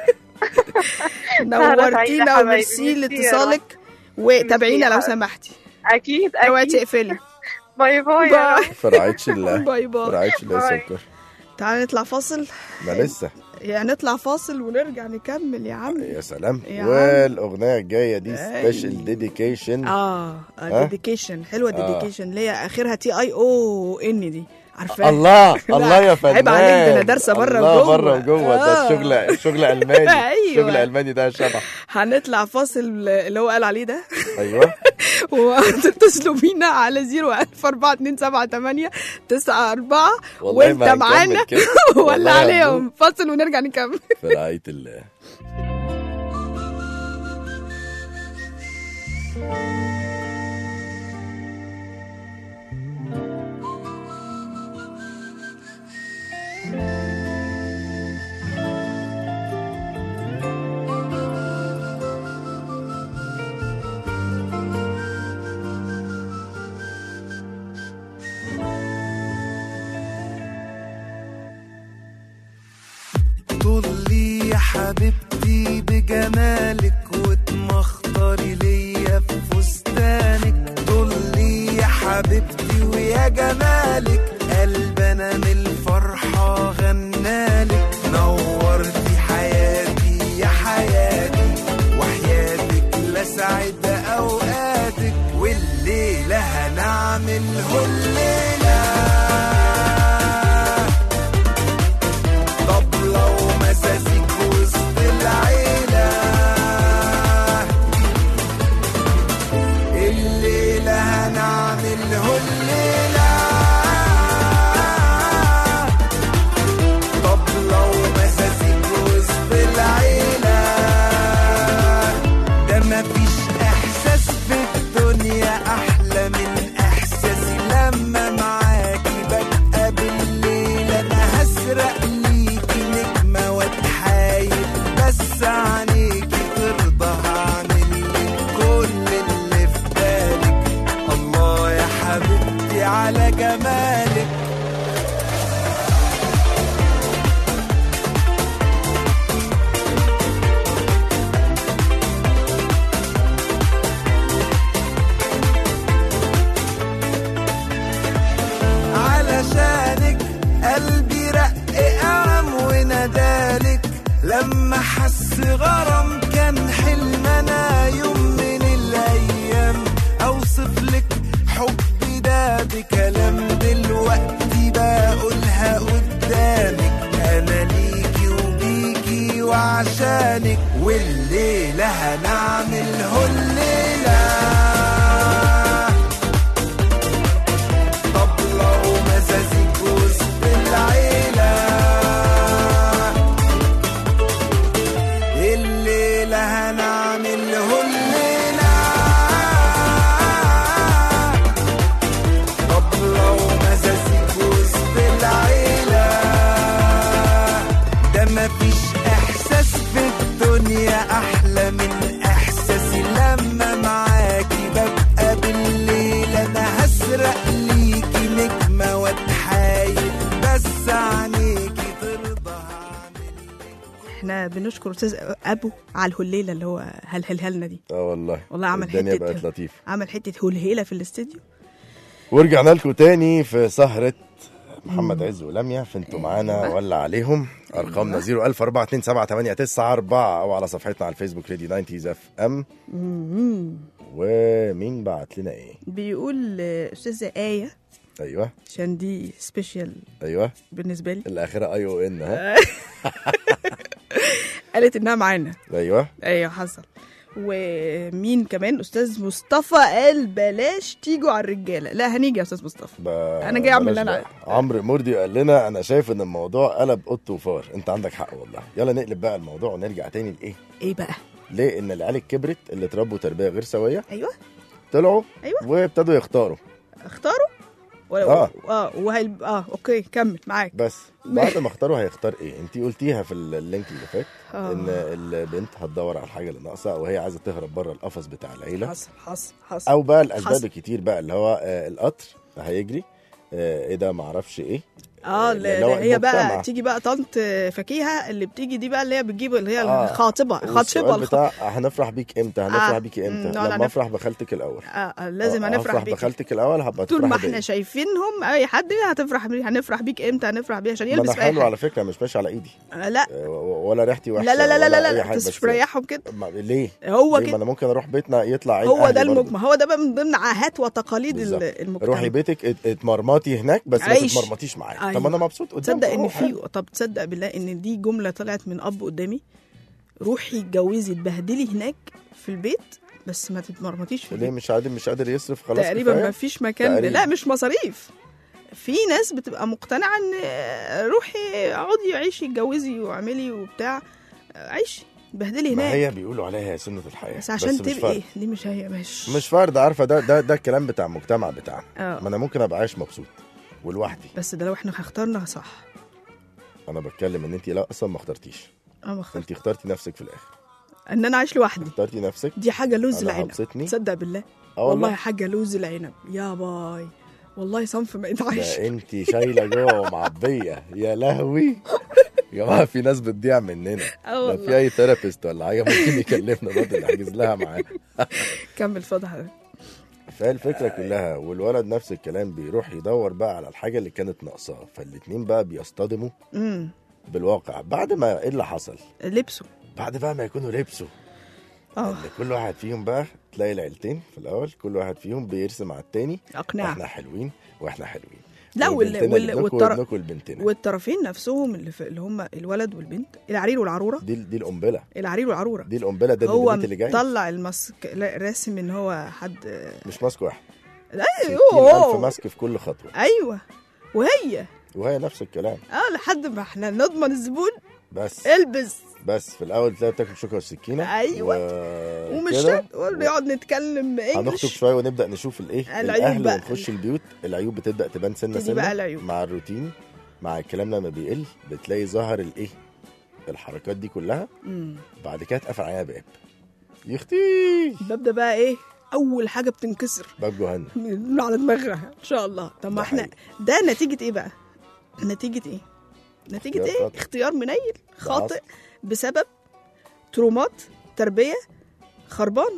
نورتينا حبايبي، وميرسي ميرسي يا لاتصالك وتابعينا لو ميرسي يا سمحتي اكيد اوعي اكيد تقفلي باي باي يا باي رب. فرعتش الله باي باي فرعتش الله باي. سكر تعالى نطلع فاصل ما لسه يعني نطلع فاصل ونرجع نكمل يا عم يا سلام يا عم. والاغنيه الجايه دي أي. سبيشال ديديكيشن اه ها؟ ديديكيشن حلوه آه. ديديكيشن اللي هي اخرها تي اي او ان دي عارفاها الله الله يا فنان عيب عليك، ده أنا دارسة بره الله وجوه. بره وجوه ده آه. شغل شغل الماني أيوة. شغل الماني ده شبح هنطلع فاصل اللي هو قال عليه ده ايوه وتتصلوا بينا على 01000 4278 94 والله وانت ما هنكمل معانا كده. ولا والله عليهم فاصل ونرجع نكمل في رعايه الله طلي يا حبيبتي بجمالك وتمخطري ليا في فستانك طلي يا حبيبتي ويا جمالك قلب انا من الفرحة غنالك نورتي حياتي يا حياتي وحياتك لسعد اوقاتك والليل فستانك والليلة هنعمل هالليلة طبلة ومزازيك وسط العيلة الليلة هنعمل هالليلة طبلة ومزازيك وسط العيلة ده مفيش إحساس في الدنيا أحلى من إحساسي لما معاكي ببقى بالليل أنا هسرق ليكي نجمة واتحايل بس عينيكي ترضى احنا بنشكر استاذ ابو على الهليله اللي هو هلهلهلنا دي اه والله والله عمل الدنيا حته بقت لطيفه عمل حته هلهيله في الاستديو ورجعنا لكم تاني في سهرة محمد عز ولميا فانتوا معانا ولا عليهم ارقامنا 014278994 او على صفحتنا على الفيسبوك راديو 90 اف ام مم. ومين بعت لنا ايه بيقول آه، استاذه ايه ايوه عشان دي سبيشال ايوه بالنسبه لي الاخره اي او ان ها قالت انها معانا ايوه ايوه حصل ومين كمان استاذ مصطفى قال بلاش تيجوا على الرجاله لا هنيجي يا استاذ مصطفى ب... أنا جاي أعمل بلاش اللي أنا بقى. عمرو مردي قال لنا انا شايف ان الموضوع قلب قط وفار انت عندك حق والله يلا نقلب بقى الموضوع ونرجع تاني لايه ايه بقى ليه ان العيال الكبرت اللي اتربوا تربيه غير سويه ايوه طلعوا أيوة. وابتدوا يختاروا اختاروا ولا آه. اه وهي اه اوكي كمل معاك بس بعد ما اختاروا هيختار ايه انت قلتيها في اللينك اللي فات آه. ان البنت هتدور على الحاجه اللي ناقصه وهي عايزه تهرب بره القفص بتاع العيله حصل حصل حصل او بقى الاسباب حصل. الكتير بقى اللي هو آه القطر هيجري آه ايه ده معرفش ايه اه اللي اللي هو هي بقى المجتمع. تيجي بقى طنط فكيهه اللي بتيجي دي بقى اللي هي بتجيب اللي هي آه. الخاطبه خاطبه والسؤال الخ... بتاع هنفرح بيك امتى هنفرح آه. بيكي مم، امتى لا، لا، لما نف- افرح بخالتك الاول آه آه، لازم آه، هنفرح بيك بخالتك الاول هبقى طول ما تفرحي احنا بيا. شايفينهم اي حد هنفرح بيه هنفرح بيك امتى هنفرح بيه عشان ما يلبس انا في اي حلو حاجه على فكره مش ماشي على ايدي آه، لا آه، و- ولا ريحتي وحشه لا لا لا لا ولا لا, أي لا. حاجة، بس بس مش مريحهم كده ما- ليه هو ليه؟ ما كده انا ممكن اروح بيتنا يطلع عيد هو أهلي ده برضه. المجمع هو ده بقى من ضمن عاهات وتقاليد ال- بالظبط. المجتمع روحي بيتك ات- اتمرمطي هناك بس ما عيش. تتمرمطيش معايا أيوة. طب انا مبسوط قدامك تصدق ان أهو، في حلو. طب تصدق بالله ان دي جمله طلعت من اب قدامي روحي اتجوزي اتبهدلي هناك في البيت بس ما تتمرمطيش في وليه البيت مش قادر مش قادر يصرف خلاص تقريبا كفاية؟ ما فيش مكان تقريباً. لا مش مصاريف في ناس بتبقى مقتنعه ان روحي اقعدي عيشي اتجوزي واعملي وبتاع عيشي بهدلي ما هناك هي بيقولوا عليها سنة الحياة بس عشان مش تبقي فرد. دي مش هي مش مش فرد عارفة ده ده ده الكلام بتاع المجتمع بتاعنا اه ما انا ممكن ابقى عايش مبسوط ولوحدي بس ده لو احنا اخترنا صح انا بتكلم ان انت لا اصلا ما اخترتيش انا بختار انت اخترتي نفسك في الاخر ان انا عايش لوحدي اخترتي نفسك دي حاجه لوز انا العنب هبسطني تصدق بالله اه والله والله حاجه لوز العنب يا باي والله صنف ما يتعيش ده انت شايله جوه ومعبيه يا لهوي يا جماعه في ناس بتضيع مننا اه لو والله في اي ثيرابيست ولا حاجه ممكن يكلمنا برضه نحجز لها معاه كمل فضح فهي الفكره كلها والولد نفس الكلام بيروح يدور بقى على الحاجه اللي كانت ناقصاه فالاتنين بقى بيصطدموا امم بالواقع بعد ما ايه اللي حصل لبسه بعد بقى ما يكونوا لبسوا اه ان كل واحد فيهم بقى تلاقي العيلتين في الاول كل واحد فيهم بيرسم على التاني اقنعه احنا حلوين واحنا حلوين لا وال... وبنتنا وال... لابنكم والطر... وابنكم لبنتنا والطرفين نفسهم اللي, في... اللي هم الولد والبنت العرير والعروره دي دي القنبله العرير والعروره دي القنبله ده هو البنت اللي جاي مطلع الماسك لا راسم ان هو حد مش ماسك واحد لا 60000 أوه. ماسك في كل خطوه ايوه وهي وهي نفس الكلام اه لحد ما احنا نضمن الزبون بس البس بس في الاول تلاقي بتاكل شوكه والسكينه أيوة. و... ومش كده. ونقعد نتكلم هنخطب انجلش شويه ونبدا نشوف الايه العيوب الاهل بقى. ونخش البيوت العيوب بتبدا تبان سنه تيجي سنه بقى العيوب. مع الروتين مع الكلام لما بيقل بتلاقي ظهر الايه الحركات دي كلها مم. بعد كده اتقفل عليها باب يختي الباب ده بقى ايه اول حاجه بتنكسر باب جهنم من على دماغها ان شاء الله طب ما ده احنا حقيقي. ده نتيجه ايه بقى نتيجه ايه نتيجه اختيار ايه خاطئ. اختيار منيل خاطئ عصر. بسبب ترومات تربيه خربانه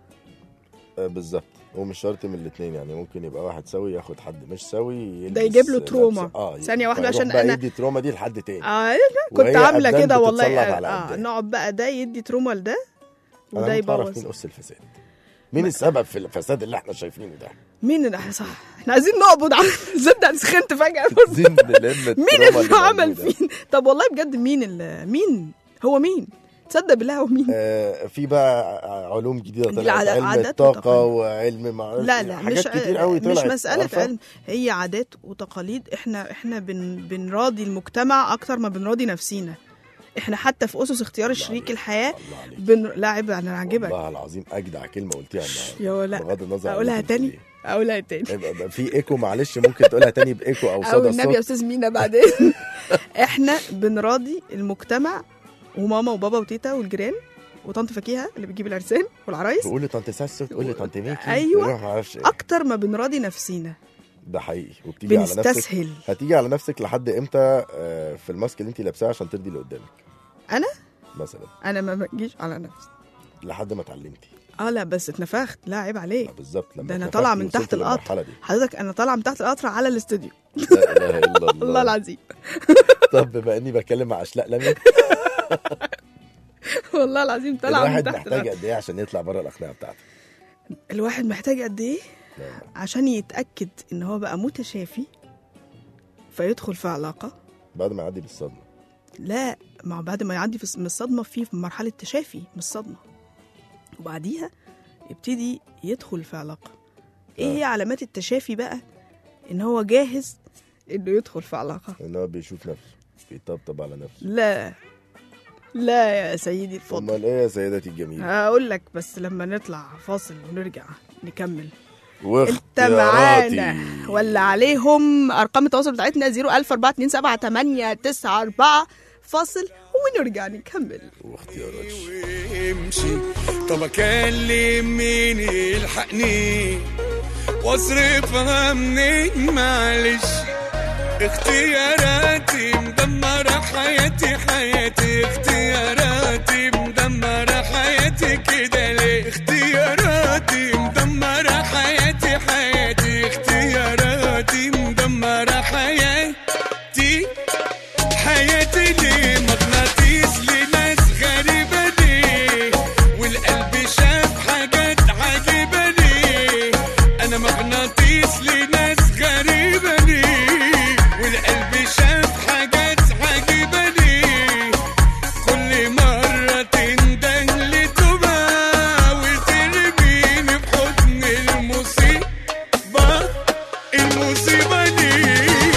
آه، بالظبط ومش شرط من الاثنين يعني ممكن يبقى واحد سوي ياخد حد مش سوي يلبس ده يجيب له لبس- تروما. اه ثانية واحدة فيروح عشان بقى أنا- يدي تروما دي لحد تاني اه كنت وهي عامله أبدان كده والله بتتصلح على اه أبدان. نقعد بقى ده يدي تروما لده وده انا بعرف يبوظ مين اس الفساد مين السبب في الفساد اللي احنا شايفينه ده مين اللي صح احنا عايزين نقبض على صدق سخنت فجاه عايزين نلم مين التروما اللي عمل موجودة. فين طب والله بجد مين اللي مين هو مين تصدق بالله ومين آه في بقى علوم جديده دي طلعت العادة- علم عادات الطاقه وتقاليد. وعلم مع لا لا حاجات مش كتير قوي مش طلعت مسألة عارفة؟ علم هي عادات وتقاليد احنا احنا بن بنراضي المجتمع اكتر ما بنراضي نفسينا احنا حتى في اسس اختيار شريك الحياه الله عليك. بن... لا عيب انا عاجبك والله العظيم اجدع كلمه قلتيها النهارده يا ولا بغض النظر عن اقولها اللي انت تاني بتقوليه. اقولها تاني يبقى بقى في ايكو معلش ممكن تقولها تاني بايكو او او صدى النبي يا الصوت استاذ مينا بعدين احنا بنراضي المجتمع وماما وبابا وتيتا والجيران وطنط فكيهه اللي بتجيب العرسان والعرايس تقول لي طنط ساسو تقول لي طنط ميكي أيوة. تروح ما اعرفش ايه اكتر ما بنراضي نفسينا ده حقيقي وبتيجي على نفسك بنستسهل هتيجي على نفسك لحد امتى آه، في الماسك اللي انت لابساه عشان ترضي اللي قدامك أنا؟ مثلا انا ما بجيش على نفسي لحد ما اتعلمتي اه لا بس اتنفخت لا عيب عليك آه، بالظبط لما ده أنا اتنفختي طالعة من وصلت تحت القطر. للمرحلة دي حضرتك انا طالعه من تحت القطر على الاستوديو لا اله الا الله الله العظيم طب بما اني بتكلم مع اشلاء لمي والله العظيم طالعه من الواحد تحت محتاج القطر قد ايه عشان يطلع بره الاقنعه بتاعته الواحد محتاج قد ايه لا، لا. عشان يتاكد ان هو بقى متشافي فيدخل في علاقه بعد ما يعدي بالصدمه لا ما هو بعد ما يعدي في من الصدمه في في مرحله تشافي من الصدمه وبعديها يبتدي يدخل في علاقه ايه آه. هي علامات التشافي بقى ان هو جاهز انه يدخل في علاقه ان هو بيشوف نفسه بيطبطب على نفسه لا لا يا سيدي الفاضل امال ايه يا سيدتي الجميله هقول لك بس لما نطلع فاصل ونرجع نكمل انت واختياراتي معانا ولا عليهم ارقام التواصل بتاعتنا 014278994 فاصل ونرجع نكمل واختياراتي وامشي طب اكلم مين يلحقني واصرفها منين معلش اختياراتي مدمرة حياتي حياتي اختياراتي مدمرة حياتي كده ليه اختياراتي مدمرة حياتي حياتي اختياراتي مدمرة حياتي حياتي ليه مغناطيس لناس غريبة ليه والقلب شاف حاجات عجيبة ليه أنا مغناطيس لناس غريبة ليه والقلب شاف حاجات عجيبة ليه كل مرة تندن لتبا وترميني في حضن المصيبة المصيبة دي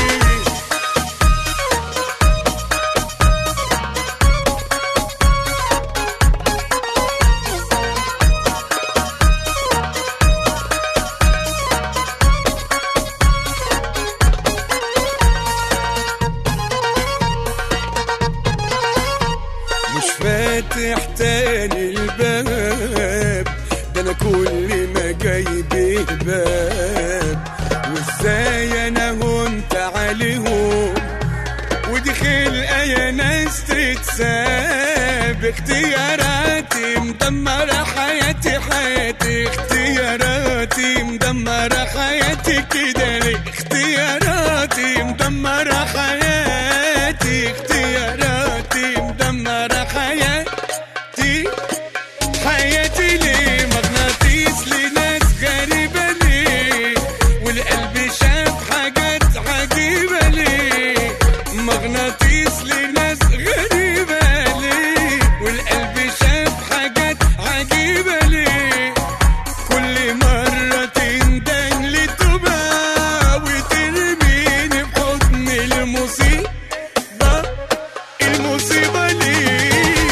مش فاتح تاني الباب ده انا كل ما جايب باب وازاي انا هنت عليهم ودي خلقه يا ناس تتساب اختياراتي مدمرة حياتي حياتي اختياراتي مدمرة حياتي كده ليه اختياراتي مدمرة حياتي اختياراتي مدمرة حياتي حياتي ليه مغناطيس لناس غريبة ليه والقلب شاف حاجات عجيبة ليه مغناطيس لناس غريبة ليه والقلب شاف حاجات عجيبة ليه كل مرة تندن لتبا وترميني في حضن المصيبة المصيبة ليه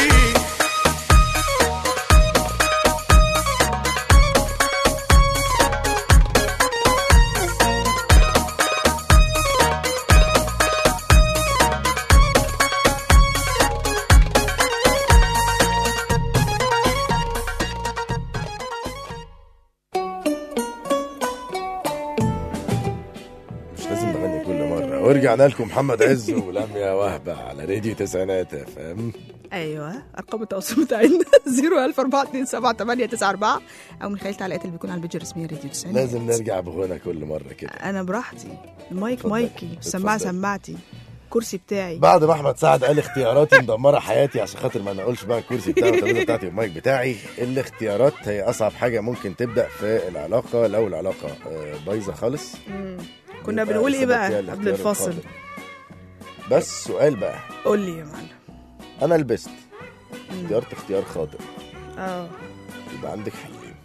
مش لازم نغني كل مره ورجعنا لكم محمد عز ولميا وهبه على راديو تسعينات اف ام ايوه ارقام التواصل بتاعتنا 014278994 او من خلال تعليقات اللي بيكون على البيج الرسميه راديو 90 لازم نرجع بغنى كل مره كده انا براحتي المايك اتفضل. مايكي السماعه اتفضل. سماعتي الكرسي بتاعي بعد ما احمد سعد قال اختياراتي مدمره حياتي عشان خاطر ما نقولش بقى الكرسي بتاعي والترابيزه بتاعتي والمايك بتاعي الاختيارات هي اصعب حاجه ممكن تبدا في العلاقه لو العلاقه آه، بايظه خالص مم. كنا يبقى بنقول ايه سبب بقى فيها قبل الاختيار الفاصل القادم. بس سؤال بقى قول لي يا معلم انا لبست اختيارت اختيار خاطئ اه يبقى عندك حلين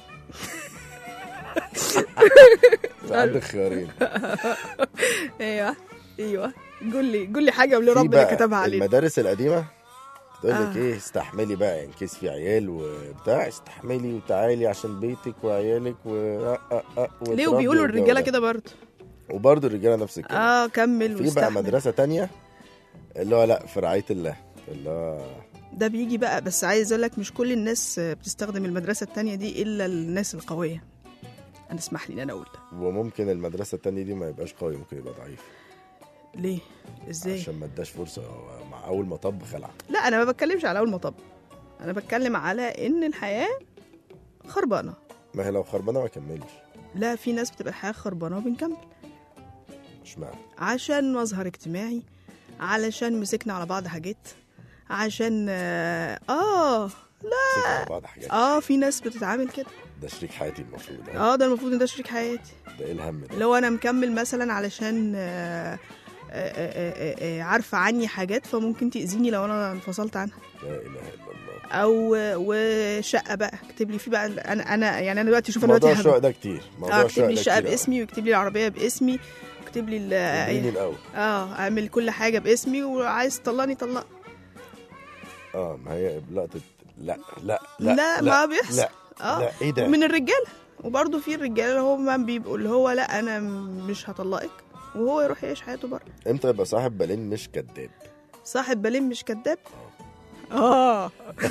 يبقى عندك خيارين ايوه ايوه قول لي قول لي حاجه اللي في ربنا بقى كتبها علينا المدارس القديمه تقول لك آه. ايه استحملي بقى ان كيس في عيال وبتاع استحملي وتعالي عشان بيتك وعيالك و آه آه آه ليه وتربي وبيقولوا والجو الرجاله ده. كده برضه وبرضه الرجاله نفس الكلام اه كمل في بقى واستحمل مدرسه تانية اللي هو لا في رعايه الله اللي هو ده بيجي بقى بس عايز اقول لك مش كل الناس بتستخدم المدرسه التانية دي الا الناس القويه انا اسمح لي ان انا اقول ده وممكن المدرسه التانية دي ما يبقاش قوي ممكن يبقى ضعيف ليه ازاي عشان ما اداش فرصه هو مع اول ما طب خلع لا انا ما بتكلمش على اول مطب انا بتكلم على ان الحياه خربانه ما هي لو خربانه ما كملش لا في ناس بتبقى الحياه خربانه وبنكمل مش معنى عشان مظهر اجتماعي علشان مسكنا على بعض حاجات عشان اه, آه مسكنا على بعض حاجات اه في ناس بتتعامل كده ده شريك حياتي المفروض ها؟ اه ده المفروض ان ده شريك حياتي ده ايه الهم ده لو انا مكمل مثلا علشان آه، آه، آه، آه، آه، عارفه عني حاجات فممكن تاذيني لو انا انفصلت عنها لا اله الا الله او وشقه بقى اكتب لي فيه بقى انا انا يعني انا دلوقتي شوف انا موضوع دلوقتي الشقق هب- ده كتير موضوع اه اكتب الشقق لي ده الشقه كتير باسمي واكتب لي العربيه باسمي واكتب لي اديني ال- الاول اه اعمل كل حاجه باسمي وعايز تطلقني طلق اه ما هي لقطه لا لا لا لا, ما بيحصل لا اه لا ايه ده من الرجاله وبرضه في الرجاله اللي هم بيبقوا اللي هو لا انا مش هطلقك وهو يروح يعيش حياته بره امتى يبقى صاحب بالين مش كذاب صاحب بالين مش كذاب اه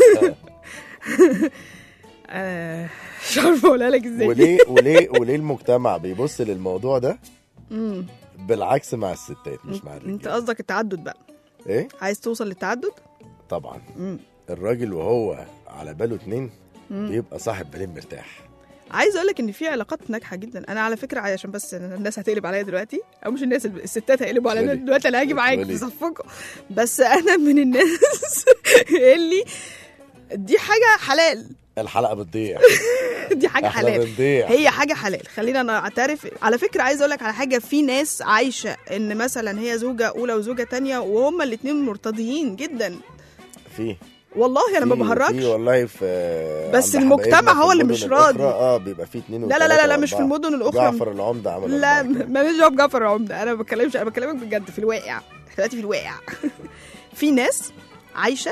آه، مش عارفه اقولها لك ازاي وليه وليه وليه المجتمع بيبص للموضوع ده مم. بالعكس مع الستات مش مع انت الرجاله قصدك التعدد بقى ايه عايز توصل للتعدد طبعا مم. الراجل وهو على باله اتنين مم. بيبقى صاحب بالين مرتاح عايز اقول لك ان في علاقات ناجحه جدا انا على فكره عشان بس الناس هتقلب عليا دلوقتي او مش الناس الستات هيقلبوا عليا اتولي. دلوقتي انا هاجي معاك اتولي. في صفكم بس انا من الناس اللي دي حاجه حلال الحلقه بتضيع دي حاجه احنا حلال بنضيع هي حاجه حلال خلينا نعترف على فكره عايز اقول لك على حاجه في ناس عايشه ان مثلا هي زوجه اولى وزوجه تانية وهما الاثنين مرتضيين جدا في والله انا ما في- بهرجش في والله في بس عند المجتمع حبايبنا في هو اللي المدن مش الأخرى، راضي. اه بيبقى في اتنين لا لا لا وتلاتة لا مش في وأربعة. المدن الاخرى جعفر العمده عمل لا أربعة كده. ماليش دعوه بجعفر العمده انا ما بتكلمش انا بكلمك بجد في الواقع احنا دلوقتي في الواقع في ناس عايشه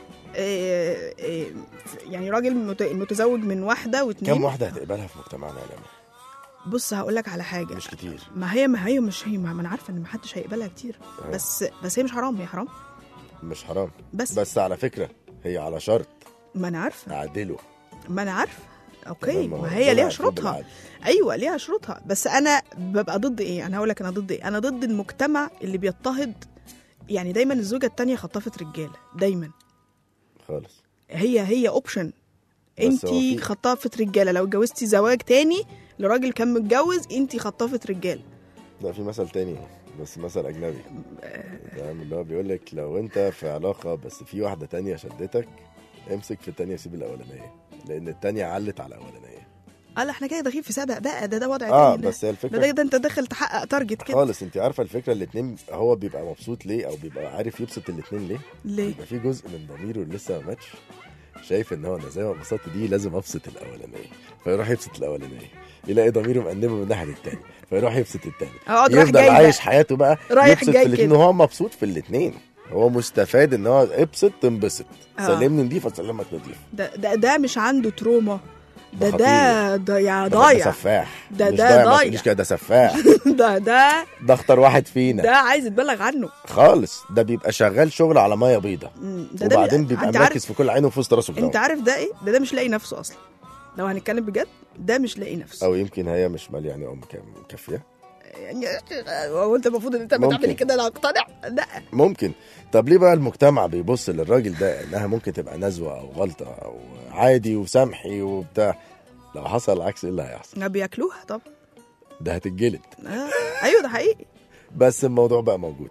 آه، آه، يعني راجل مت- متزوج من واحده واثنين كم واحده هتقبلها في مجتمعنا يا لما بص هقول لك على حاجه مش كتير ما هي ما هي مش هي ما انا عارفه ان ما حدش هيقبلها كتير آه. بس بس هي مش حرام هي حرام مش حرام بس, بس على فكره هي على شرط ما انا عارفه اعدله ما انا عارفه اوكي تمام، هو ما ربنا هي ليها يعافينا شروطها بالعدل. ايوه ليها شروطها بس انا ببقى ضد ايه انا هقول لك انا ضد ايه انا ضد المجتمع اللي بيضطهد يعني دايما الزوجه التانية خطافه رجاله دايما خالص هي هي اوبشن بس انت هو في- خطافه رجاله لو اتجوزتي زواج تاني لراجل كان متجوز انت خطافه رجاله لا في مثل تاني بس مثل اجنبي فاهم اللي هو بيقول لك لو انت في علاقه بس في واحده تانية شدتك امسك في التانية سيب الاولانيه لان التانية علت على الاولانيه قال احنا كده داخلين في سبق بقى ده ده وضع اه تاني ده. بس هي ده, الفكره ده, ده انت داخل تحقق تارجت كده خالص انت عارفه الفكره الاتنين هو بيبقى مبسوط ليه او بيبقى عارف يبسط الاتنين ليه ليه بيبقى في جزء من ضميره اللي لسه ما ماتش شايف ان هو انا زي ما انبسطت دي لازم ابسط الاولانيه فيروح يبسط الاولانيه يلاقي ضميره مأنبه من ناحيه التاني فيروح يبسط التاني اقعد رايح يفضل جاي عايش بقى. حياته بقى رايح يبسط جاي في الاثنين كده. وهو مبسوط في الاثنين هو مستفاد ان هو ابسط تنبسط آه. سلمني نضيف اسلمك نضيف ده ده ده مش عنده تروما ده ده ده ده يا ده- ضايع ده سفاح ده- مش ده ضايع ما ضايع. تقوليش كده ده سفاح ده ده ده اخطر واحد فينا ده عايز يتبلغ عنه خالص ده بيبقى شغال شغل على ميه بيضة مم، ده ده وبعدين بي- بيبقى انت مركز عارف في كل عينه وفي وسط راسه انت بتاعه. عارف ده ايه ده ده مش لاقي نفسه اصلا لو هنتكلم بجد ده مش لاقي نفسه او يمكن هي مش مليانه ام كام كافيه يعني هو انت المفروض ان انت ممكن. بتعمل كده انا اقتنع لا ممكن طب ليه بقى المجتمع بيبص للراجل ده انها ممكن تبقى نزوه او غلطه او عادي وسمحي وبتاع لو حصل العكس ايه اللي هيحصل ما بياكلوها طبعا ده هتتجلد آه. ايوه ده حقيقي بس الموضوع بقى موجود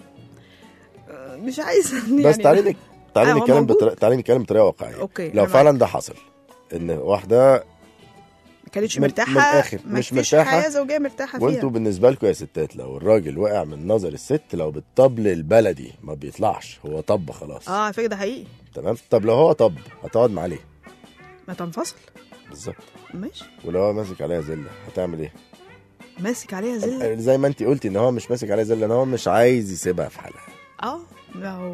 آه، مش عايز بس تعالي نك... تعالي آه، هو نتكلم موجود. بطريقه تعالي نتكلم بطريقه واقعيه اوكي لو أنا فعلا ده حصل ان واحده كانتش من- مرتاحه من الآخر، ما مش فيش مرتاحة. حياه زوجيه مرتاحه فيها وانتوا بالنسبه لكم يا ستات لو الراجل وقع من نظر الست لو بالطبل البلدي ما بيطلعش هو طب خلاص اه على فكره ده حقيقي تمام طب لو هو طب هتقعد معاه ليه ما تنفصل بالظبط ماشي ولو هو ماسك عليها زله هتعمل ايه ماسك عليها زله زي ما انت قلتي ان هو مش ماسك عليها زله ان هو مش عايز يسيبها في حالها اه ما هو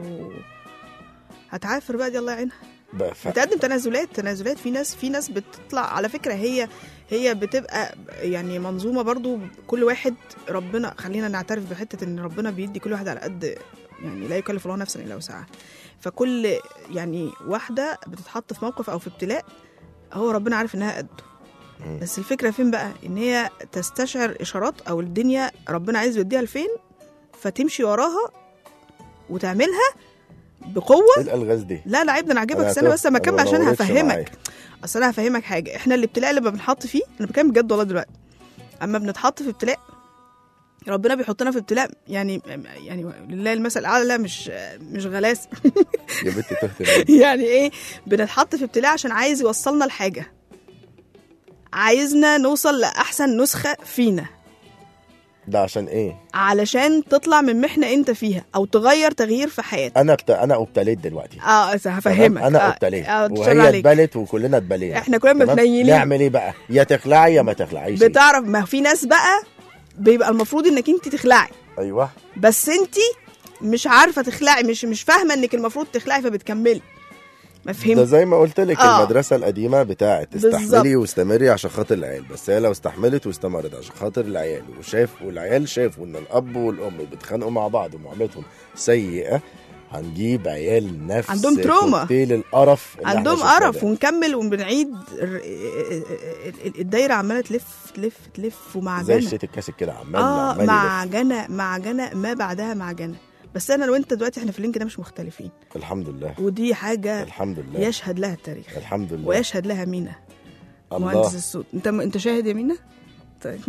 هتعافر بقى دي الله يعينها بقى ف... بتقدم تنازلات تنازلات في ناس في ناس بتطلع على فكره هي هي بتبقى يعني منظومه برضو كل واحد ربنا خلينا نعترف بحته ان ربنا بيدي كل واحد على قد يعني لا يكلف الله نفسا الا وسعها فكل يعني واحده بتتحط في موقف او في ابتلاء هو ربنا عارف انها قده مم. بس الفكره فين بقى ان هي تستشعر اشارات او الدنيا ربنا عايز يوديها لفين فتمشي وراها وتعملها بقوه ايه الالغاز دي لا لا عيب ده انا عاجبك أنا استنى بس اما تهت، اكمل أنا عشان ما وريتش هفهمك معايا. اصل انا هفهمك حاجه احنا الابتلاء اللي بنحط فيه انا بتكلم بجد والله دلوقتي اما بنتحط في ابتلاء ربنا بيحطنا في ابتلاء يعني يعني لله المثل الاعلى لا مش مش غلاسه يا بنت تهت مني. يعني ايه بنتحط في ابتلاء عشان عايز يوصلنا لحاجه عايزنا نوصل لاحسن نسخه فينا ده عشان ايه علشان تطلع من محنه انت فيها او تغير تغيير في حياتك انا بت... انا ابتليت دلوقتي اه هفهمك تمام؟ انا آه، ابتليت آه، تشتغل وهي عليك. اتبلت وكلنا اتبلينا احنا كلنا تمام؟ متنيلين. نعمل ايه بقى يا تخلعي يا ما تخلعيش بتعرف ما في ناس بقى بيبقى المفروض انك انت تخلعي ايوه بس انت مش عارفه تخلعي مش مش فاهمه انك المفروض تخلعي فبتكملي ما ده فهمت زي ما قلت لك آه. المدرسه القديمه بتاعت بالظبط. استحملي واستمري عشان خاطر العيال بس هي لو استحملت واستمرت عشان خاطر العيال وشاف والعيال شافوا ان الاب والام بيتخانقوا مع بعض ومعاملتهم سيئه هنجيب عيال نفس عندهم تروما. كوكتيل القرف اللي احنا عندهم شفناه قرف ده. ونكمل وبنعيد الر- ال- الدايره عماله تلف تلف تلف زي ومعجنه الشيت الكاسك كده عمال اه عمال يلف. معجنه معجنه ما بعدها معجنه بس انا وانت دلوقتي احنا في اللينك ده مش مختلفين الحمد لله ودي حاجه الحمد لله يشهد لها التاريخ الحمد لله ويشهد لها مينا مهندس الله الصوت انت انت شاهد يا مينا طيب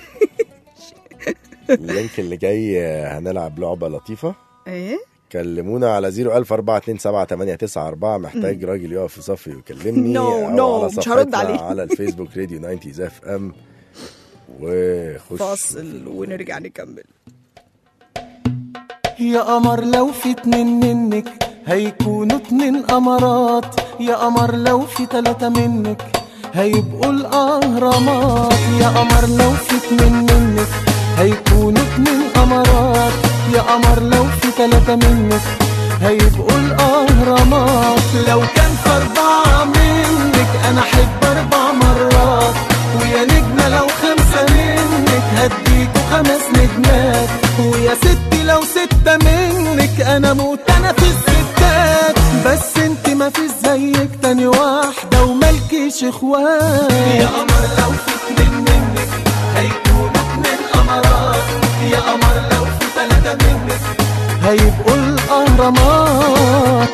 اللينك اللي جاي آه، هنلعب لعبه لطيفه ايه كلمونا على 004278994 محتاج راجل يقف في صفي ويكلمني No, أو no، على مش صفحتنا هرد عليه. على الفيسبوك راديو 90 اف ام وخش فاصل ونرجع نكمل يا قمر لو في اتنين منك هيكونوا اتنين قمرات يا قمر لو في تلاتة منك هيبقوا الأهرامات يا قمر لو في اتنين منك هيكونوا اتنين قمرات يا قمر لو في تلاتة منك هيبقوا الأهرامات لو كان في أربعة منك أنا أحب أربع مرات ويا نجمة لو خمسة منك هديكوا خمس نجمات ويا ستي لو ستة منك أنا موت أنا في الستات بس انت ما فيش زيك تاني واحدة وملكيش اخوات يا قمر لو في اتنين منك هيكونوا اتنين قمرات يا قمر لو في تلاتة منك هيبقوا الأهرامات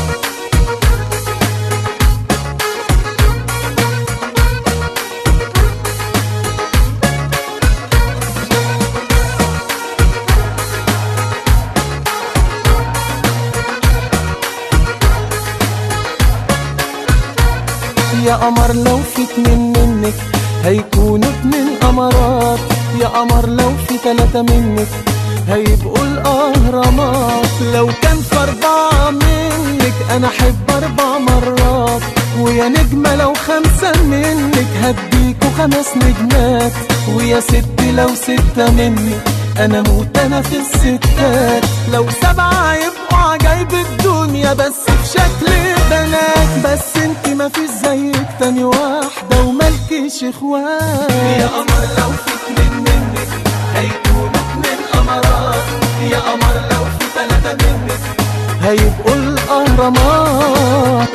يا قمر لو في اتنين منك هيكونوا اتنين قمرات يا قمر لو في تلاتة منك هيبقوا الأهرامات لو كان في أربعة منك أنا أحب أربع مرات ويا نجمة لو خمسة منك هديكوا خمس نجمات ويا ست لو ستة منك أنا موت أنا في الستات لو سبعة يبقوا عجايب الدنيا بس في شكل بنات بس انت ما فيش زيك تاني واحدة وملكيش اخوات يا قمر لو في اتنين منك هيكونوا اتنين قمرات يا قمر لو في تلاتة منك هيبقوا الأهرامات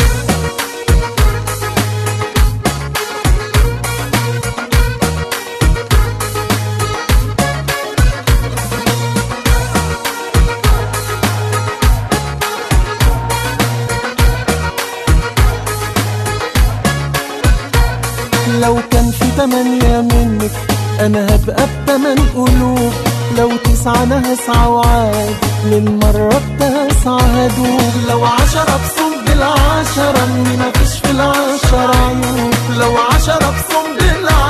لو كان في تمانية منك أنا هبقى بتمن قلوب لو تسعة أنا هسعى وعاد للمرة التاسعة هدوب لو عشرة بصم بالعشرة إني مفيش في العشرة عيوب لو عشرة بصم بالعشرة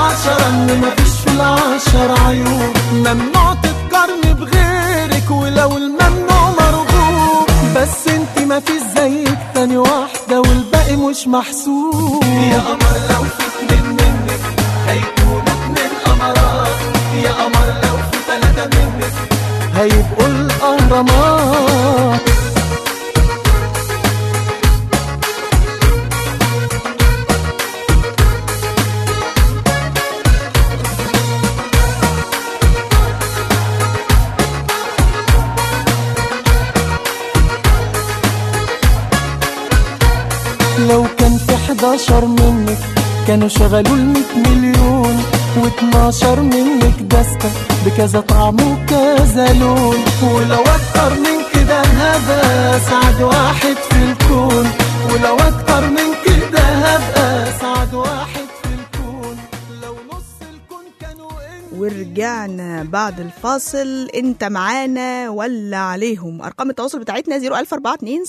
مفيش في العشر عيوب ممنوع تتقارني بغيرك ولو الممنوع مرغوب بس انت مفيش زيك تاني واحدة والباقي مش محسوب يا قمر لو في اتنين منك هيكونوا اتنين قمرات يا قمر لو في تلاتة منك هيبقوا الأهرامات لو كان في 11 منك كانوا شغلوا ال 100 مليون و12 منك دستة بكذا طعم وكذا لون ولو اكتر من كده هبقى اسعد واحد في الكون ولو اكتر من كده هبقى اسعد واحد في الكون لو نص الكون كانوا انت ورجعنا بعد الفاصل انت معانا ولا عليهم ارقام التواصل بتاعتنا 00427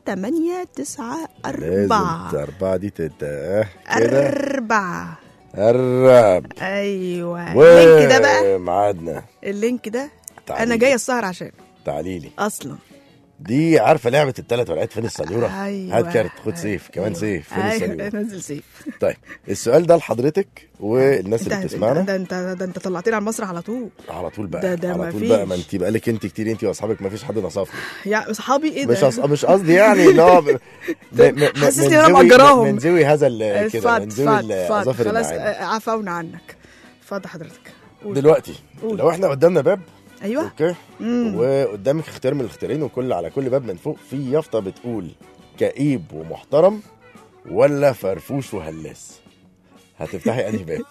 7894 لازم الأربعة دي تتاه كده أربعة قرب أيوة اللينك ده بقى ميعادنا اللينك ده تعالي أنا لي. جاية السهر عشان تعالي لي أصلا دي عارفه لعبه الثلاث ورقات فين السنيوره أيوة. هات كارت خد سيف كمان سيف فين أيوة السنيوره نزل سيف طيب السؤال ده لحضرتك والناس انت اللي انت بتسمعنا ده انت ده انت طلعتني على المسرح على طول على طول بقى ده- ده على طول مفيش. بقى ما انت بقالك انت كتير انت واصحابك ما فيش حد نصفني يا اصحابي ايه مش ده أص... مش قصدي يعني اللي هو ب- م- م- م- حسسني من إن أنا ذوي- مأجراهم. من ذوي هذا ال- كده فات من ذوي فات فات الاظافر خلاص الناعمه آه، عفونا عنك اتفضل حضرتك قول. دلوقتي قول. لو احنا قدامنا باب ايوه اوكي مم. وقدامك اختيار من الاختيارين وكل على كل باب من فوق في يافطه بتقول كئيب ومحترم ولا فرفوش وهلاس هتفتحي انهي باب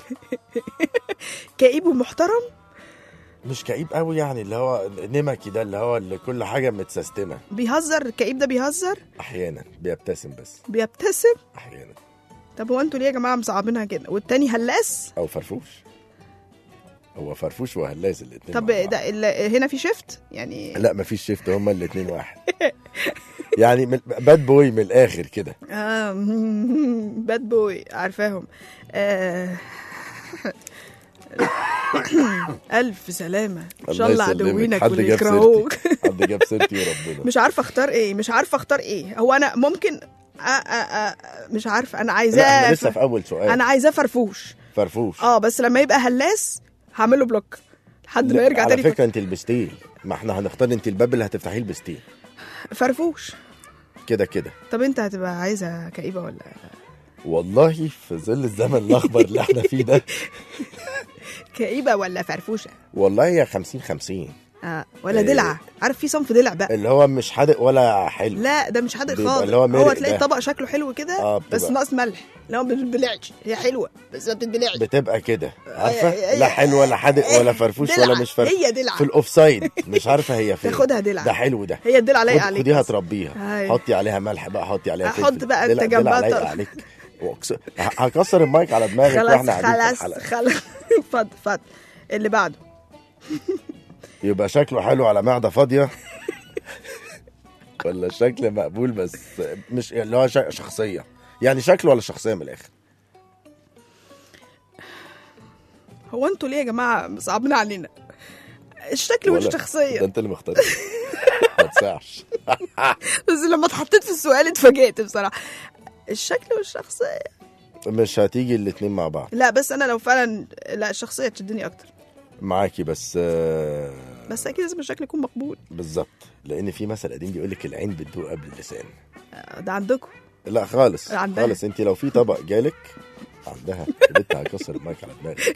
كئيب ومحترم مش كئيب قوي يعني اللي هو نمكي ده اللي هو اللي كل حاجه متسيستمه بيهزر الكئيب ده بيهزر احيانا بيبتسم بس بيبتسم احيانا طب هو انتوا ليه يا جماعه مصعبينها كده والتاني هلاس او فرفوش هو فرفوش وهلاس الاثنين طب ده ال- هنا في شيفت يعني لا مفيش شيفت هما الاثنين واحد يعني من- باد بوي من الاخر كده آه باد بوي عارفاهم آه ألف سلامة إن شاء الله يسلمك. عدوينك حد واللي جاب يكرهوك سيرتي حد جاب سيرتي وربنا مش عارفة أختار إيه مش عارفة أختار إيه هو أنا ممكن آه آه آه مش عارفة أنا لا عايزاه احنا لسه في اول سؤال أنا عايزاه فرفوش فرفوش أه بس لما يبقى هلاس هعمله بلوك لحد ما لا، يرجع على تاني فكره انت لبستيه ما احنا هنختار انت الباب اللي هتفتحيه لبستيه فرفوش كده كده طب أنت هتبقى عايزة كئيبة ولا والله في ظل الزمن الاخضر اللي احنا فيه ده كئيبة ولا فرفوشة والله هي 50 50 آه ولا إيه. دلع عارف في صنف دلع بقى اللي هو مش حادق ولا حلو لا ده مش حادق بيبقى خالص اللي هو هو, مرق تلاقي ده. الطبق شكله حلو كده آه، بس بتبقى- ناقص ملح لا ما بتدلعش هي حلوه بس ما بتدلعش بتبقى كده هي- عارفه هي- لا حلو ولا حادق ولا فرفوش دلع. ولا مش فرفوش هي دلع. في الاوفسايد مش عارفه هي فين تاخدها دلع. ده حلو ده هي الدلع لايقه خد- عليك خديها بس. تربيها هاي. حطي عليها ملح بقى حطي عليها أحط فلفل بقى دلع- أنت جنبها دلع لايقة طرف. عليك وأقس- ه- هكسر المايك على دماغك خلاص واحنا قاعدين في خلاص الحلقه خلاص اتفضل اتفضل اللي بعده يبقى شكله حلو على معده فاضيه ولا شكل مقبول بس مش اللي هو ش- شخصيه يعني شكله ولا شخصيه من الاخر هو انتوا ليه يا جماعه صعبين علينا الشكل ولا- والشخصيه ده انت اللي مختار ما تسعش بس لما اتحطيت في السؤال اتفاجئت بصراحه الشكل والشخصيه مش هتيجي الاتنين مع بعض لا بس انا لو فعلا لا الشخصيه تشدني اكتر معاكي بس آه، بس اكيد لازم الشكل يكون مقبول بالظبط لان في مثل قديم بيقول لك العين بتدوق قبل اللسان ده عندكم لا خالص عندها. خالص انت لو في طبق جالك عندها يا بنت هكسر المايك على دماغك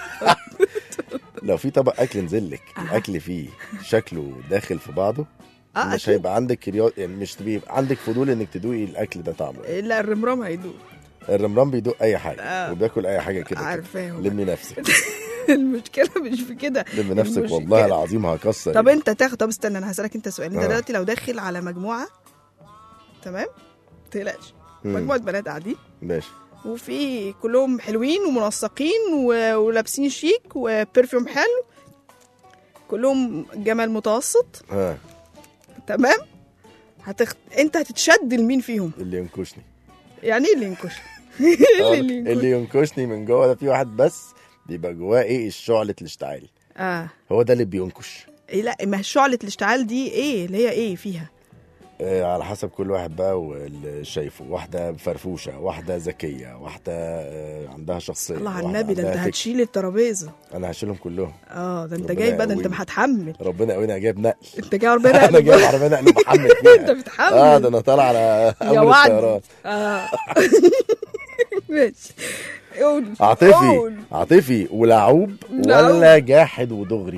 لو في طبق اكل نزل لك الاكل فيه شكله داخل في بعضه اه مش اكيد هيبقى عندك كريو... يعني مش بيبقى عندك فضول انك تدوقي الاكل ده طعمه إيه. لا الرمرام هيدوق الرمرام بيدوق اي حاجه آه. وبياكل اي حاجه كده كده عارفاهم. لمي نفسك المشكله مش في كده لمي نفسك المشكلة- والله العظيم هكسر طب انت تاخد طب استنى انا هسالك انت سؤال انت آه. دلوقتي لو داخل على مجموعه تمام تقلقش مم. مجموعه بنات قاعدين ماشي وفي كلهم حلوين ومنسقين و... ولابسين شيك وبرفيوم حلو كلهم جمال متوسط ها تمام هتخ... انت هتتشد لمين فيهم اللي ينكشني يعني ايه اللي ينكش آه، اللي ينكش اللي ينكشني من جوه ده في واحد بس بيبقى جواه ايه الشعلة الاشتعال اه هو ده اللي بينكش إيه لا ما هي شعلة الاشتعال دي ايه اللي هي ايه فيها آه، على حسب كل واحد بقى واللي شايفه واحدة فرفوشة واحدة ذكية واحدة آه، عندها شخصية الله على واحدة النبي ده انت عندها فكر. هتشيل الترابيزه انا هشيلهم كلهم اه ده انت ربنا جاي بقى ده انت يقويني. هتحمل ربنا يقوينا جايب نقل انت جاي عربيه انا جايب عربيه نقل بحمل فيها انت بتحمل اه ده انا طالع على يا اول وعد الطيران اه ماشي قول عاطفي قول. عاطفي ولعوب لعوب. ولا جاحد ودغري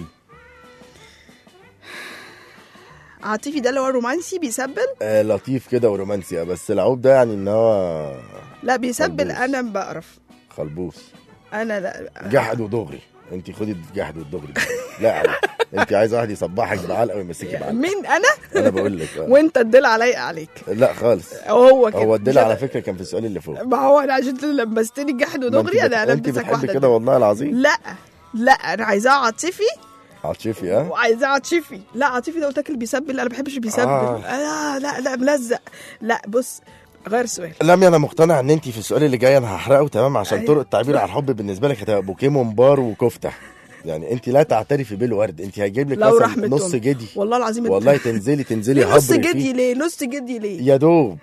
عاطفي ده اللي هو الرومانسي بيسبل آه لطيف كده ورومانسي بس العوب ده يعني ان هو لا بيسبل خلبوس. انا بقرف خلبوس انا لا جاحد ودغري انت خدي الجحد والدغري ده. لا عوب. انت عايزه واحد يصبحك بعلقه ويمسكي بعلقه مين انا انا بقول لك آه. وانت الدل عليا عليك لا خالص هو كده هو مش الدل أنا. على فكره كان في السؤال اللي فوق ما هو انا عشان لمستني الجحد ما ودغري انت انا بت- انت البسك بتحبي واحده كده والله العظيم لا لا انا عايزاه عاطفي عاطفي ها وعايزاه عاطفي لا عاطفي ده قلت لك اللي بيسبل انا ما بحبش اللي بيسبل آه. آه. لا لا ملزق لا بص غير السؤال لمي انا مقتنع ان انت في السؤال اللي جاي انا هحرقه تمام عشان أيوة. طرق التعبير عن الحب بالنسبه لك هتبقى بوكيه ممبار وكفته يعني انت لا تعترفي بالورد انت هيجيب لك لو مثلا رحمة نص أمي. جدي والله العظيم انت- والله تنزلي تنزلي ليه نص هبري جدي فيه ليه نص جدي ليه يا دوب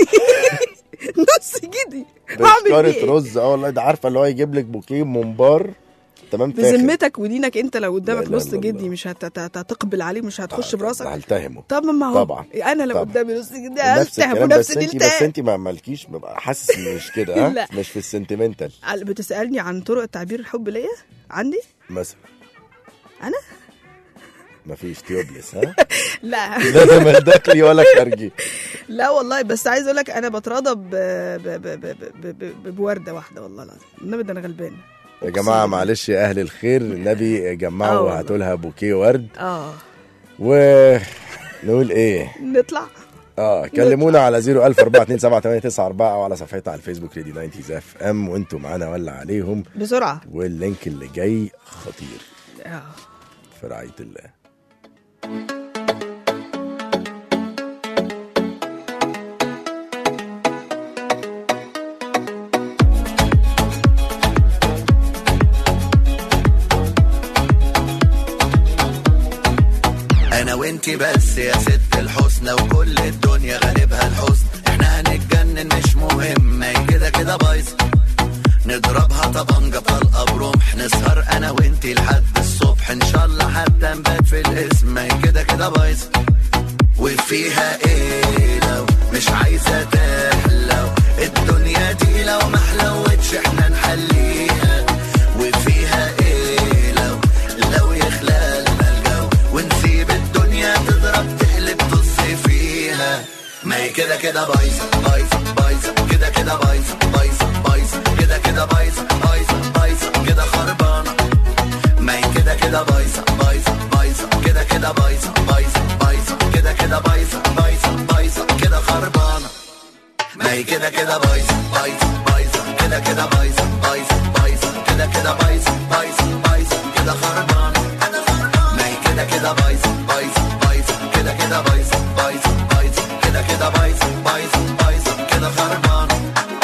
نص جدي هعمل بيه بشكارة ايه رز اه والله ده عارفه اللي هو يجيب لك بوكيه ممبار تمام فاخر بذمتك ودينك انت لو قدامك لا، لا، نص لا، جدي مش هت- هت- هتقبل عليه مش هتخش براسك هلتهمه طب ما هو طبعا انا لو طبعا. قدامي نص جدي نفس هلتهمه الكلام نفس بس انت بس الالتهام انت ما مالكيش ببقى حاسس ان مش كده ها لا. مش في السنتيمنتال بتسالني عن طرق تعبير الحب ليا عندي مثلا انا مفيش تيوبلس ها لا لا ده مش داخلي ولا خارجي لا والله بس عايز اقول لك انا بتراضى ب... ب... ب... ب... ب... ب... بورده واحده والله العظيم النبي ده انا غلبان يا جماعه معلش يا اهل الخير النبي جمعوا آه والله. وهاتوا لها بوكيه ورد اه ونقول ايه نطلع اه كلمونا على 004278994 او على صفحتنا على الفيسبوك ريدي 90 اف ام وانتوا معانا ولا عليهم بسرعه واللينك اللي جاي خطير آه. في رعايه الله انا وانتي بس يا ست الحسنى وكل الدنيا غالبها الحزن احنا هنتجنن مش مهم ما هي كده كده بايظه نضربها طبنجة طلقة برمح نسهر انا وانتي لحد الصبح ان شاء الله حتى نبات في الاسم ما هي كده كده بايظه وفيها ايه لو مش عايزة تحلو الدنيا دي لو ما حلوتش احنا نحليها وفيها ايه لو لو يخلى لنا الجو ونسيب الدنيا تضرب تقلب طز فيها ما هي كده كده بايظة بايظة بايظة كده كده بايظة بايظة بايظة كده كده بايظة بايظة بايظة كده خربانة ما هي كده كده بايظة بايظة بايظة كده كده بايظة بايظة بايظة كده كده بايظة بايظة بايظة كده خربانة ما هي كده كده بايظة بايظة بايظة كده كده بايظة بايظة بايظة كده كده بايظة بايظة بايظة كده خربانة ما هي كده كده بايظة بايظة بايظة كده كده بايظة بايظة بايظة كده كده بايظة بايظة بايظة كده خربانة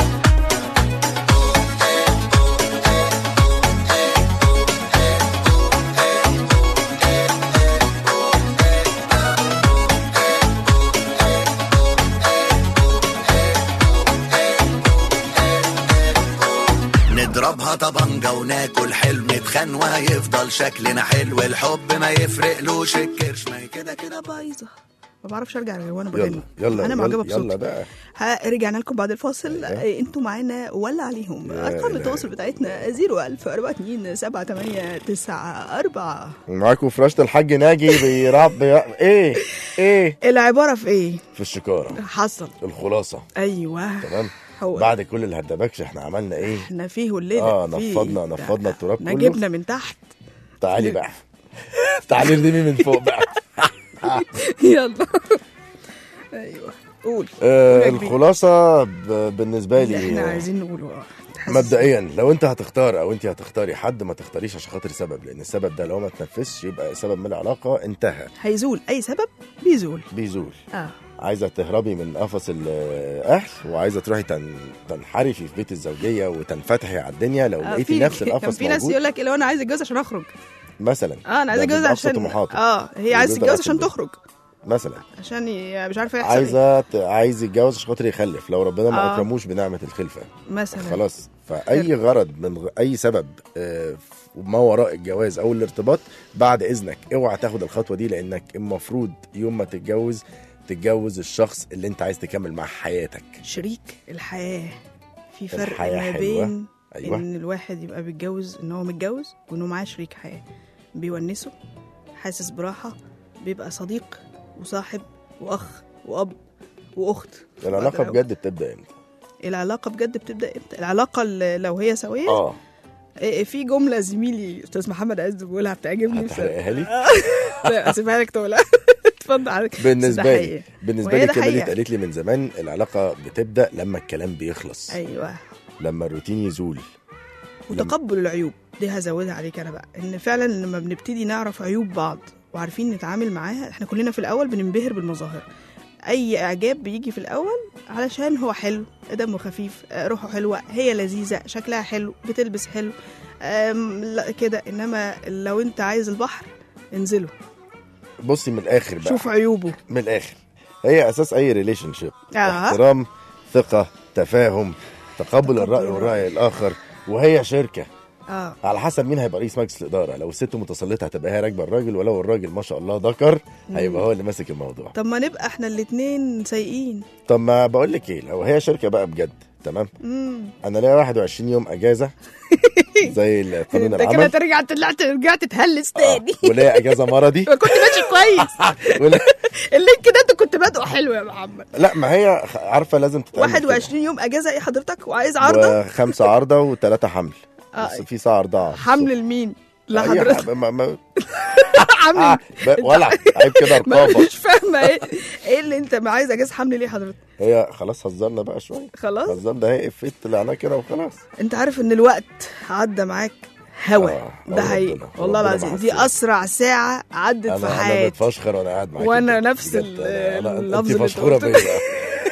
نضربها طبنجة وناكل حلو نتخان وهيفضل شكلنا حلو الحب ما يفرقلوش الكرش ما هي كده كده بايظه ما بعرفش ارجع غير وانا يلا بغني يلا انا معجبه يلا, يلا بصوتي بقى ها رجعنا لكم بعد الفاصل آه، انتوا معانا ولا عليهم يا ارقام إلهي. التواصل بتاعتنا 01000 42 7894 معاكم فراشة الحاج ناجي بيرعب بيرعب. ايه ايه العباره في ايه في الشكارة حصل الخلاصة ايوه تمام هو بعد كل الهدبكش احنا عملنا ايه احنا فيه الليله اه فيه. نفضنا نفضنا التراب احنا كله جبنا من تحت تعالي بقى تعالي ردمي من فوق بقى يلا ايوه قول آه قول يا كبير. الخلاصة ب- بالنسبة اللي لي احنا آه، عايزين نقوله اه تحسس- مبدئيا لو انت هتختار او انت هتختاري حد ما تختاريش عشان خاطر سبب لان السبب ده لو ما تنفذش يبقى سبب من العلاقه انتهى هيزول اي سبب بيزول بيزول اه عايزه تهربي من قفص الاهل وعايزه تروحي تن... تنحرفي في بيت الزوجيه وتنفتحي على الدنيا لو آه، لقيتي في- نفس كان القفص في ناس موجود يقول لك لو انا عايز اتجوز عشان اخرج مثلا اه انا عايز ده اتجوز بيبقى أبسط عشان طموحاتك. اه هي عايز وده تتجوز أبسط عشان طموح. تخرج مثلا عشان ي... مش عارفه يحصل إيه. عايزه ت- عايز يتجوز عشان خاطر يخلف لو ربنا ما آه. اكرموش بنعمه الخلفه مثلا خلاص فاي غرض من غ... اي سبب آه، ما وراء الجواز او الارتباط بعد اذنك اوعى تاخد الخطوه دي لانك المفروض يوم ما تتجوز تتجوز الشخص اللي انت عايز تكمل معاه حياتك شريك الحياه في فرق الحياة ما حلوة. بين أيوة. ان الواحد يبقى بيتجوز ان هو متجوز وانه معاه شريك حياه بيونسه حاسس براحه بيبقى صديق وصاحب واخ واب واخت العلاقه وقدر- بجد بتبدا امتى العلاقه بجد بتبدا امتى العلاقه اللي لو هي سويه اه إيه، في جمله زميلي استاذ محمد عز بيقولها بتعجبني بس- هتحرقها لي لا، اسيبها لك تقولها اتفضل عليك بس بالنسبه ده لي حقيقي. بالنسبه وهي لي ده الكلمه دي حقيقة. اتقالت لي من زمان العلاقه بتبدا لما الكلام بيخلص ايوه لما الروتين يزول وتقبل العيوب دي هزودها عليك انا بقى ان فعلا لما بنبتدي نعرف عيوب بعض وعارفين نتعامل معاها احنا كلنا في الاول بننبهر بالمظاهر اي اعجاب بيجي في الاول علشان هو حلو دمه خفيف آه، روحه حلوه هي لذيذه شكلها حلو بتلبس حلو آم، لا كده انما لو انت عايز البحر انزله بصي من الاخر بقى شوف عيوبه من الاخر هي اساس اي ريليشن شيب آه. احترام ثقه تفاهم تقبل الراي الرأي. والراي الاخر وهي شركه اه على حسب مين هيبقى رئيس مجلس الاداره لو الست متسلطه هتبقى هي راكبه الراجل ولو الراجل ما شاء الله ذكر هيبقى هو اللي ماسك الموضوع طب ما نبقى احنا الاتنين سايقين طب ما بقول لك ايه لو هي شركه بقى بجد تمام مم. انا ليا 21 يوم اجازه زي قانون انت كده العمل ترجع طلعت رجعت تهلس تاني وليا اجازه مرضي كنت ماشي كويس ولا... اللينك ده انت كنت بادئه حلو يا محمد لا ما هي خ- عارفه لازم تتعمل 21 يوم اجازه ايه حضرتك وعايز عرضه وخمسه عارضه وثلاثه حمل آه. بس في ساعه رضاعه حمل لمين أي لحضرتك حاجة، ما ما حمل آه ب- ولع عيب كده ما رقابه مش فاهمه ايه ايه اللي انت ما عايز اجازه حمل ليه حضرتك هي خلاص هزرنا بقى شويه خلاص هزرنا هي افيت طلعناه كده وخلاص انت عارف ان الوقت عدى معاك هوا آه، ده آه، حقيقي ربنا- والله ربنا العظيم مع دي السلامة. اسرع ساعه عدت في انا انا حياتي بتفشخر وانا قاعد معاك وانا نفس ال- اللفظ اللي انت انت فشخوره قلته. بيا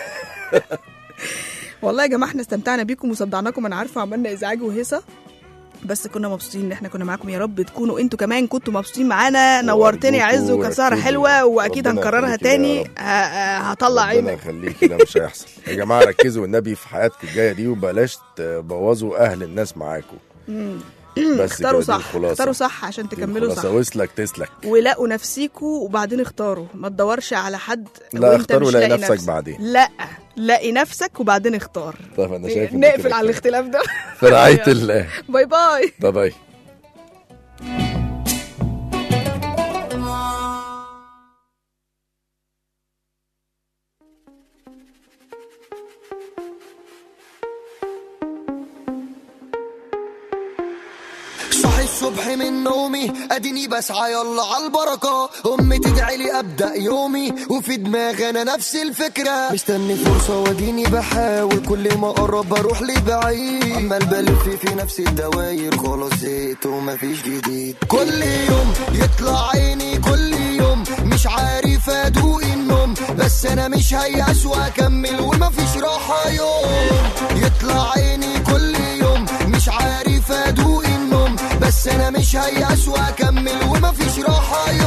والله يا جماعه احنا استمتعنا بيكم وصدعناكم انا عارفه عملنا ازعاج وهيصه بس كنا مبسوطين ان احنا كنا معاكم يا رب تكونوا انتوا كمان كنتوا مبسوطين معانا نورتني يا عز وكانت سهره وأكيد- حلوه واكيد ربنا هنكررها يخليكي يا تاني رب. ه- ه- هطلع ربنا عينك يخليكي لا مش هيحصل يا جماعه ركزوا والنبي في حياتكم الجايه دي وبلاش تبوظوا اهل الناس معاكم بس اختاروا كده دي صح الخلاصة. اختاروا صح عشان دي تكملوا الخلاصة. صح وصلك تسلك ولاقوا نفسيكوا وبعدين اختاروا ما تدورش على حد لا، وانت اختار مش ولاقي لاقي نفسك بعدين. لا لاقي نفسك وبعدين اختار طيب انا شايف إن نقفل كده على كفاية. الاختلاف ده في رعايه الله باي باي باي باي صحي الصبح من نومي اديني بسعى يلا على البركه امي تدعي لي ابدا يومي وفي دماغي انا نفس الفكره مستني فرصه واديني بحاول كل ما اقرب اروح لبعيد عمال بلف في نفس الدواير خلاص زهقت ومفيش جديد كل يوم يطلع عيني كل يوم مش عارف ادوق النوم بس انا مش هيأس واكمل ومفيش راحه يوم يطلع عيني كل يوم مش عارف ادوق النوم بس انا مش هيأس واكمل ومفيش راحه يوم